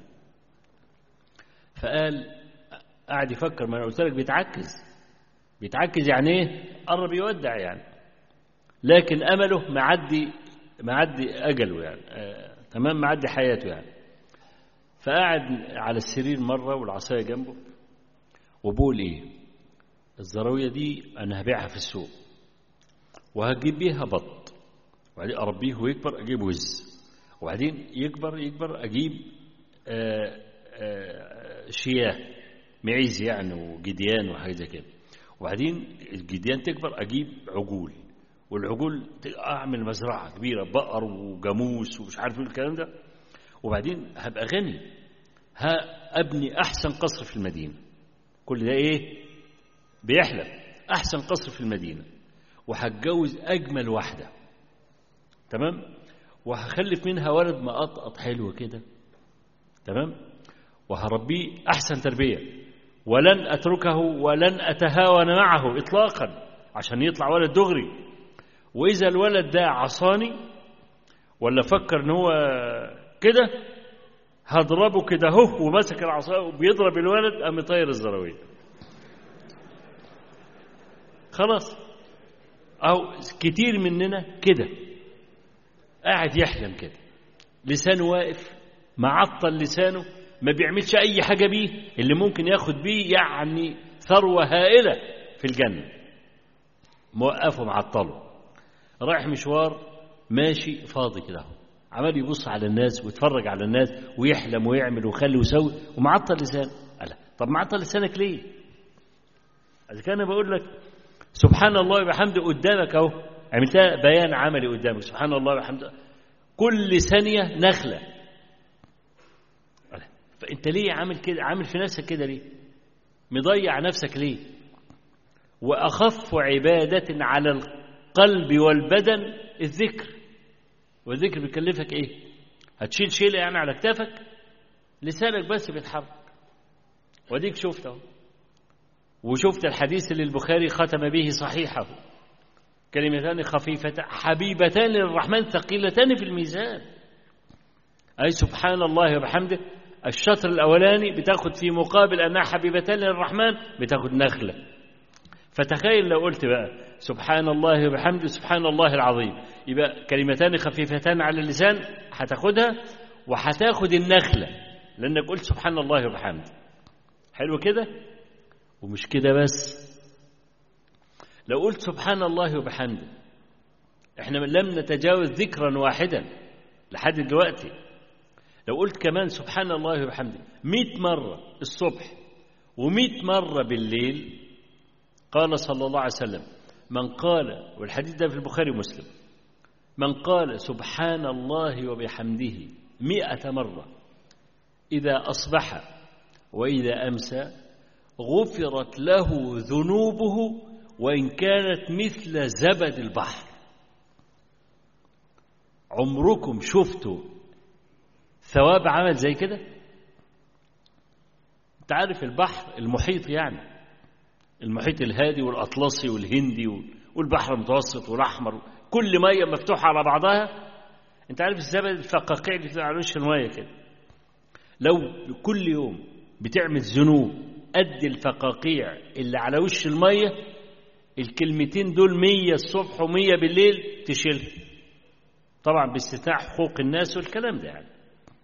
Speaker 2: فقال قاعد يفكر ما انا قلت لك بيتعكز بيتعكز يعني ايه قرب يودع يعني لكن امله معدي معدي اجله يعني آه تمام معدي حياته يعني فقعد على السرير مره والعصايه جنبه وبقول ايه الزراويه دي انا هبيعها في السوق وهجيب بيها بط وبعدين اربيه ويكبر اجيب وز وبعدين يكبر يكبر اجيب آآ آآ شياه معيز يعني وجديان وحاجه زي كده وبعدين الجديان تكبر اجيب عجول والعجول اعمل مزرعه كبيره بقر وجاموس ومش عارف ايه الكلام ده وبعدين هبقى غني ها ابني احسن قصر في المدينه كل ده ايه بيحلم احسن قصر في المدينه وهتجوز اجمل واحده تمام وهخلف منها ولد مقطقط حلو كده تمام وهربيه احسن تربيه ولن اتركه ولن اتهاون معه اطلاقا عشان يطلع ولد دغري واذا الولد ده عصاني ولا فكر ان هو كده هضربه كده اهو ومسك العصا وبيضرب الولد قام طاير الزراويه خلاص او كتير مننا كده قاعد يحلم كده لسانه واقف معطل لسانه ما بيعملش اي حاجه بيه اللي ممكن ياخد بيه يعني ثروه هائله في الجنه موقفه معطله رايح مشوار ماشي فاضي كده عمال يبص على الناس ويتفرج على الناس ويحلم ويعمل ويخلي ويسوي ومعطل لسانه قال طب معطل لسانك ليه؟ اذا كان بقول لك سبحان الله وبحمده قدامك اهو عملتها بيان عملي قدامك سبحان الله وبحمده كل ثانيه نخله فانت ليه عامل كده عامل في نفسك كده ليه مضيع نفسك ليه واخف عباده على القلب والبدن الذكر والذكر بيكلفك ايه هتشيل شيله يعني على كتافك لسانك بس بيتحرك واديك شفته وشفت الحديث اللي البخاري ختم به صحيحه كلمتان خفيفتان حبيبتان للرحمن ثقيلتان في الميزان أي سبحان الله وبحمده الشطر الأولاني بتاخد في مقابل أنها حبيبتان للرحمن بتاخد نخلة فتخيل لو قلت بقى سبحان الله وبحمده سبحان الله العظيم يبقى كلمتان خفيفتان على اللسان هتاخدها وهتاخد النخلة لأنك قلت سبحان الله وبحمده حلو كده ومش كده بس لو قلت سبحان الله وبحمده احنا لم نتجاوز ذكرا واحدا لحد دلوقتي لو قلت كمان سبحان الله وبحمده مئة مرة الصبح ومئة مرة بالليل قال صلى الله عليه وسلم من قال والحديث ده في البخاري ومسلم من قال سبحان الله وبحمده مئة مرة إذا أصبح وإذا أمسى غفرت له ذنوبه وإن كانت مثل زبد البحر عمركم شفتوا ثواب عمل زي كده انت عارف البحر المحيط يعني المحيط الهادي والأطلسي والهندي والبحر المتوسط والأحمر كل مية مفتوحة على بعضها انت عارف الزبد الفقاقيع اللي بتبقى على وش المية كده لو كل يوم بتعمل ذنوب قد الفقاقيع اللي على وش المية الكلمتين دول مية الصبح ومية بالليل تشيلها طبعا باستثناء حقوق الناس والكلام ده يعني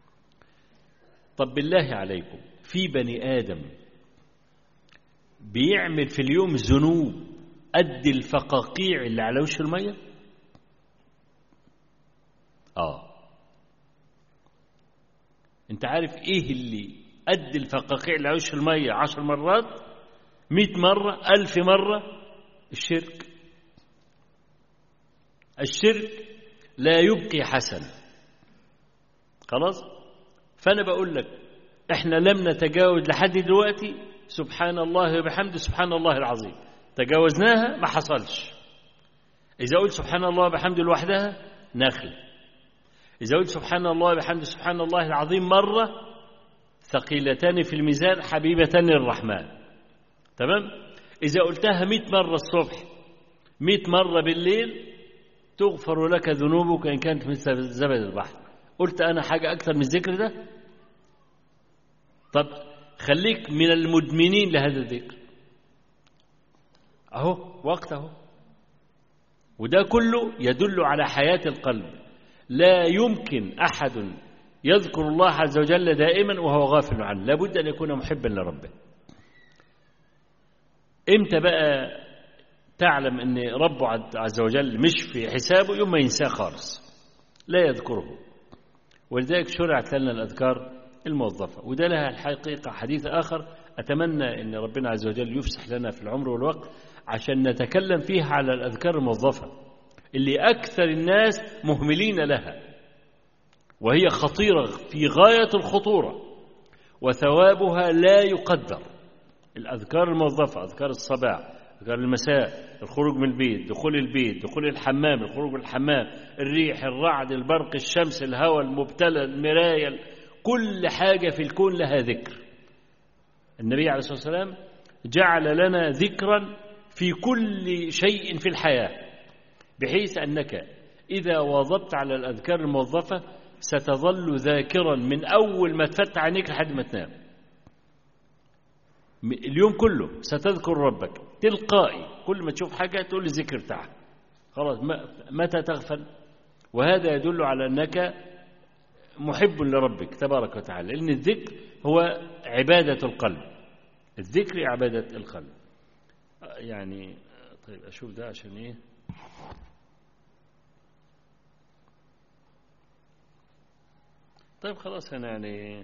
Speaker 2: طب بالله عليكم في بني آدم بيعمل في اليوم ذنوب قد الفقاقيع اللي على وش المية آه انت عارف ايه اللي قد الفقاقيع اللي على وش المية عشر مرات مئة مرة ألف مرة الشرك الشرك لا يبقي حسن خلاص فأنا بقول لك احنا لم نتجاوز لحد دلوقتي سبحان الله وبحمده سبحان الله العظيم تجاوزناها ما حصلش إذا قلت سبحان الله وبحمده لوحدها نخل إذا قلت سبحان الله وبحمده سبحان الله العظيم مرة ثقيلتان في الميزان حبيبتان للرحمن تمام إذا قلتها مئة مرة الصبح مئة مرة بالليل تغفر لك ذنوبك إن كانت مثل زبد البحر قلت أنا حاجة أكثر من الذكر ده طب خليك من المدمنين لهذا الذكر أهو وقت أهو وده كله يدل على حياة القلب لا يمكن أحد يذكر الله عز وجل دائما وهو غافل عنه لابد أن يكون محبا لربه امتى بقى تعلم ان ربه عز وجل مش في حسابه يوم ما ينساه خالص لا يذكره ولذلك شرعت لنا الاذكار الموظفه وده لها الحقيقه حديث اخر اتمنى ان ربنا عز وجل يفسح لنا في العمر والوقت عشان نتكلم فيها على الاذكار الموظفه اللي اكثر الناس مهملين لها وهي خطيره في غايه الخطوره وثوابها لا يقدر الاذكار الموظفه اذكار الصباح أذكار المساء الخروج من البيت دخول البيت دخول الحمام الخروج من الحمام الريح الرعد البرق الشمس الهواء المبتلى المراية كل حاجة في الكون لها ذكر النبي عليه الصلاة والسلام جعل لنا ذكرا في كل شيء في الحياة بحيث أنك إذا واظبت على الأذكار الموظفة ستظل ذاكرا من أول ما تفتح عينيك لحد ما تنام اليوم كله ستذكر ربك تلقائي كل ما تشوف حاجة تقول الذكر بتاعها خلاص متى تغفل وهذا يدل على أنك محب لربك تبارك وتعالى لأن الذكر هو عبادة القلب الذكر عبادة القلب يعني طيب أشوف ده عشان إيه طيب خلاص أنا يعني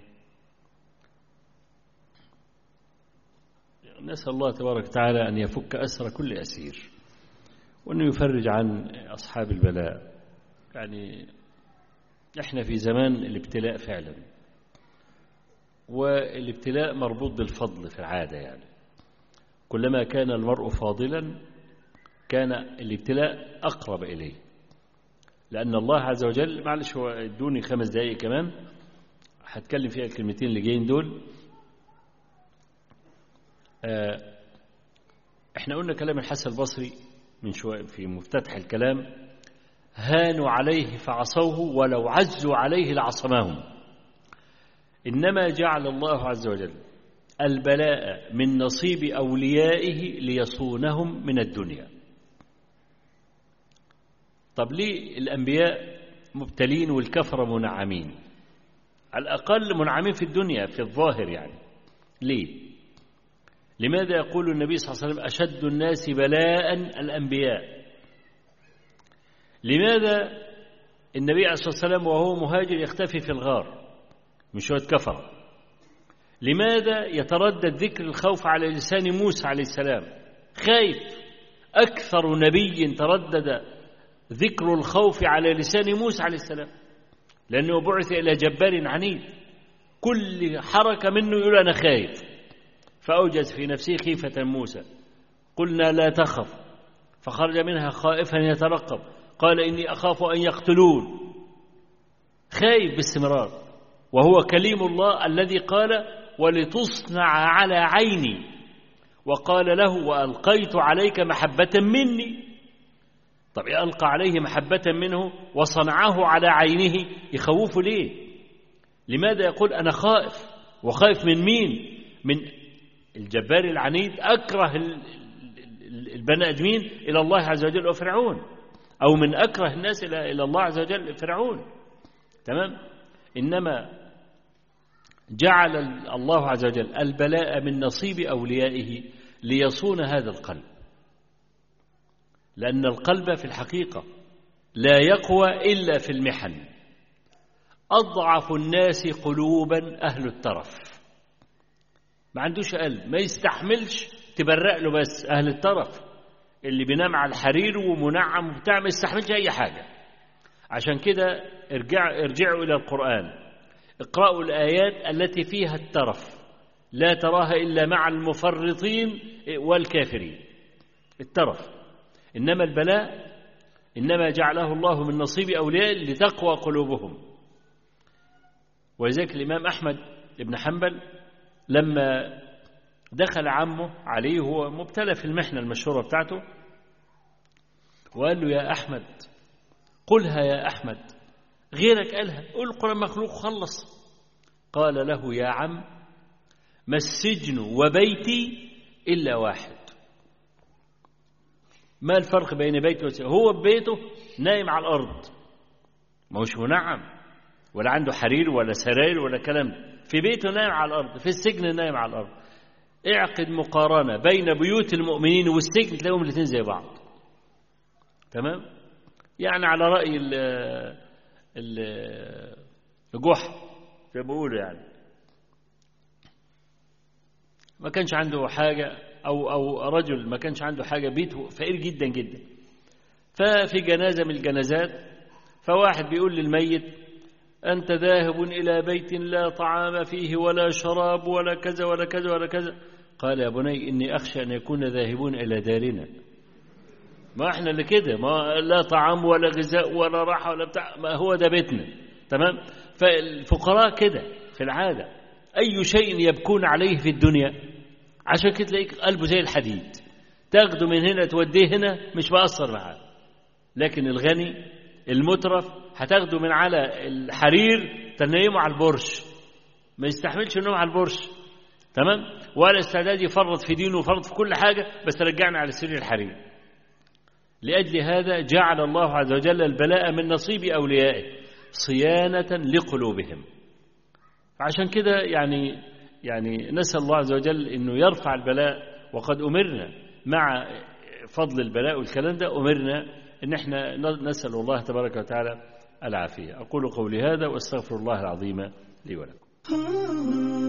Speaker 2: نسأل الله تبارك وتعالى أن يفك أسر كل أسير وأنه يفرج عن أصحاب البلاء يعني إحنا في زمان الابتلاء فعلا والابتلاء مربوط بالفضل في العادة يعني كلما كان المرء فاضلا كان الابتلاء أقرب إليه لأن الله عز وجل معلش هو ادوني خمس دقايق كمان هتكلم فيها الكلمتين اللي جايين دول احنا قلنا كلام الحسن البصري من شوية في مفتتح الكلام هانوا عليه فعصوه ولو عزوا عليه لعصماهم إنما جعل الله عز وجل البلاء من نصيب أوليائه ليصونهم من الدنيا طب ليه الأنبياء مبتلين والكفرة منعمين على الأقل منعمين في الدنيا في الظاهر يعني ليه لماذا يقول النبي صلى الله عليه وسلم أشد الناس بلاء الأنبياء لماذا النبي عليه الصلاة والسلام وهو مهاجر يختفي في الغار من شوية كفر لماذا يتردد ذكر الخوف على لسان موسى عليه السلام خايف أكثر نبي تردد ذكر الخوف على لسان موسى عليه السلام لأنه بعث إلى جبار عنيد كل حركة منه يقول أنا خايف فأوجز في نفسه خيفة موسى قلنا لا تخف فخرج منها خائفا يترقب قال إني أخاف أن يقتلون خايف باستمرار وهو كليم الله الذي قال ولتصنع على عيني وقال له وألقيت عليك محبة مني طب ألقى عليه محبة منه وصنعه على عينه يخوفه ليه لماذا يقول أنا خائف وخائف من مين من الجبار العنيد أكره البني آدمين إلى الله عز وجل وفرعون أو من أكره الناس إلى إلى الله عز وجل فرعون تمام إنما جعل الله عز وجل البلاء من نصيب أوليائه ليصون هذا القلب لأن القلب في الحقيقة لا يقوى إلا في المحن أضعف الناس قلوبا أهل الترف ما عندوش قلب ما يستحملش تبرق له بس أهل الترف اللي بينام على الحرير ومنعم وبتاع ما يستحملش أي حاجة عشان كده ارجع ارجعوا إلى القرآن اقرأوا الآيات التي فيها الترف لا تراها إلا مع المفرطين والكافرين الترف إنما البلاء إنما جعله الله من نصيب أولياء لتقوى قلوبهم ولذلك الإمام أحمد بن حنبل لما دخل عمه عليه هو مبتلى في المحنة المشهورة بتاعته وقال له يا أحمد قلها يا أحمد غيرك قالها قل القرآن مخلوق خلص قال له يا عم ما السجن وبيتي إلا واحد ما الفرق بين بيته وسجن هو ببيته نايم على الأرض ما هوش منعم ولا عنده حرير ولا سراير ولا كلام في بيته نايم على الأرض في السجن نايم على الأرض اعقد مقارنة بين بيوت المؤمنين والسجن تلاقيهم الاثنين زي بعض تمام يعني على رأي ال ال جحا زي ما بيقولوا يعني ما كانش عنده حاجة أو أو رجل ما كانش عنده حاجة بيته فقير جدا جدا ففي جنازة من الجنازات فواحد بيقول للميت أنت ذاهب إلى بيت لا طعام فيه ولا شراب ولا كذا ولا كذا ولا كذا قال يا بني إني أخشى أن يكون ذاهبون إلى دارنا ما احنا اللي كده ما لا طعام ولا غذاء ولا راحة ولا بتاع ما هو ده بيتنا تمام فالفقراء كده في العادة أي شيء يبكون عليه في الدنيا عشان كده تلاقيك قلبه زي الحديد تاخده من هنا توديه هنا مش مقصر معاه لكن الغني المترف هتاخده من على الحرير تنيمه على البرش ما يستحملش النوم على البرش تمام ولا استعداد يفرط في دينه وفرط في كل حاجة بس رجعنا على سرير الحرير لأجل هذا جعل الله عز وجل البلاء من نصيب أوليائه صيانة لقلوبهم عشان كده يعني يعني نسأل الله عز وجل أنه يرفع البلاء وقد أمرنا مع فضل البلاء والكلام ده أمرنا أن احنا نسأل الله تبارك وتعالى العافية أقول قولي هذا وأستغفر الله العظيم لي ولكم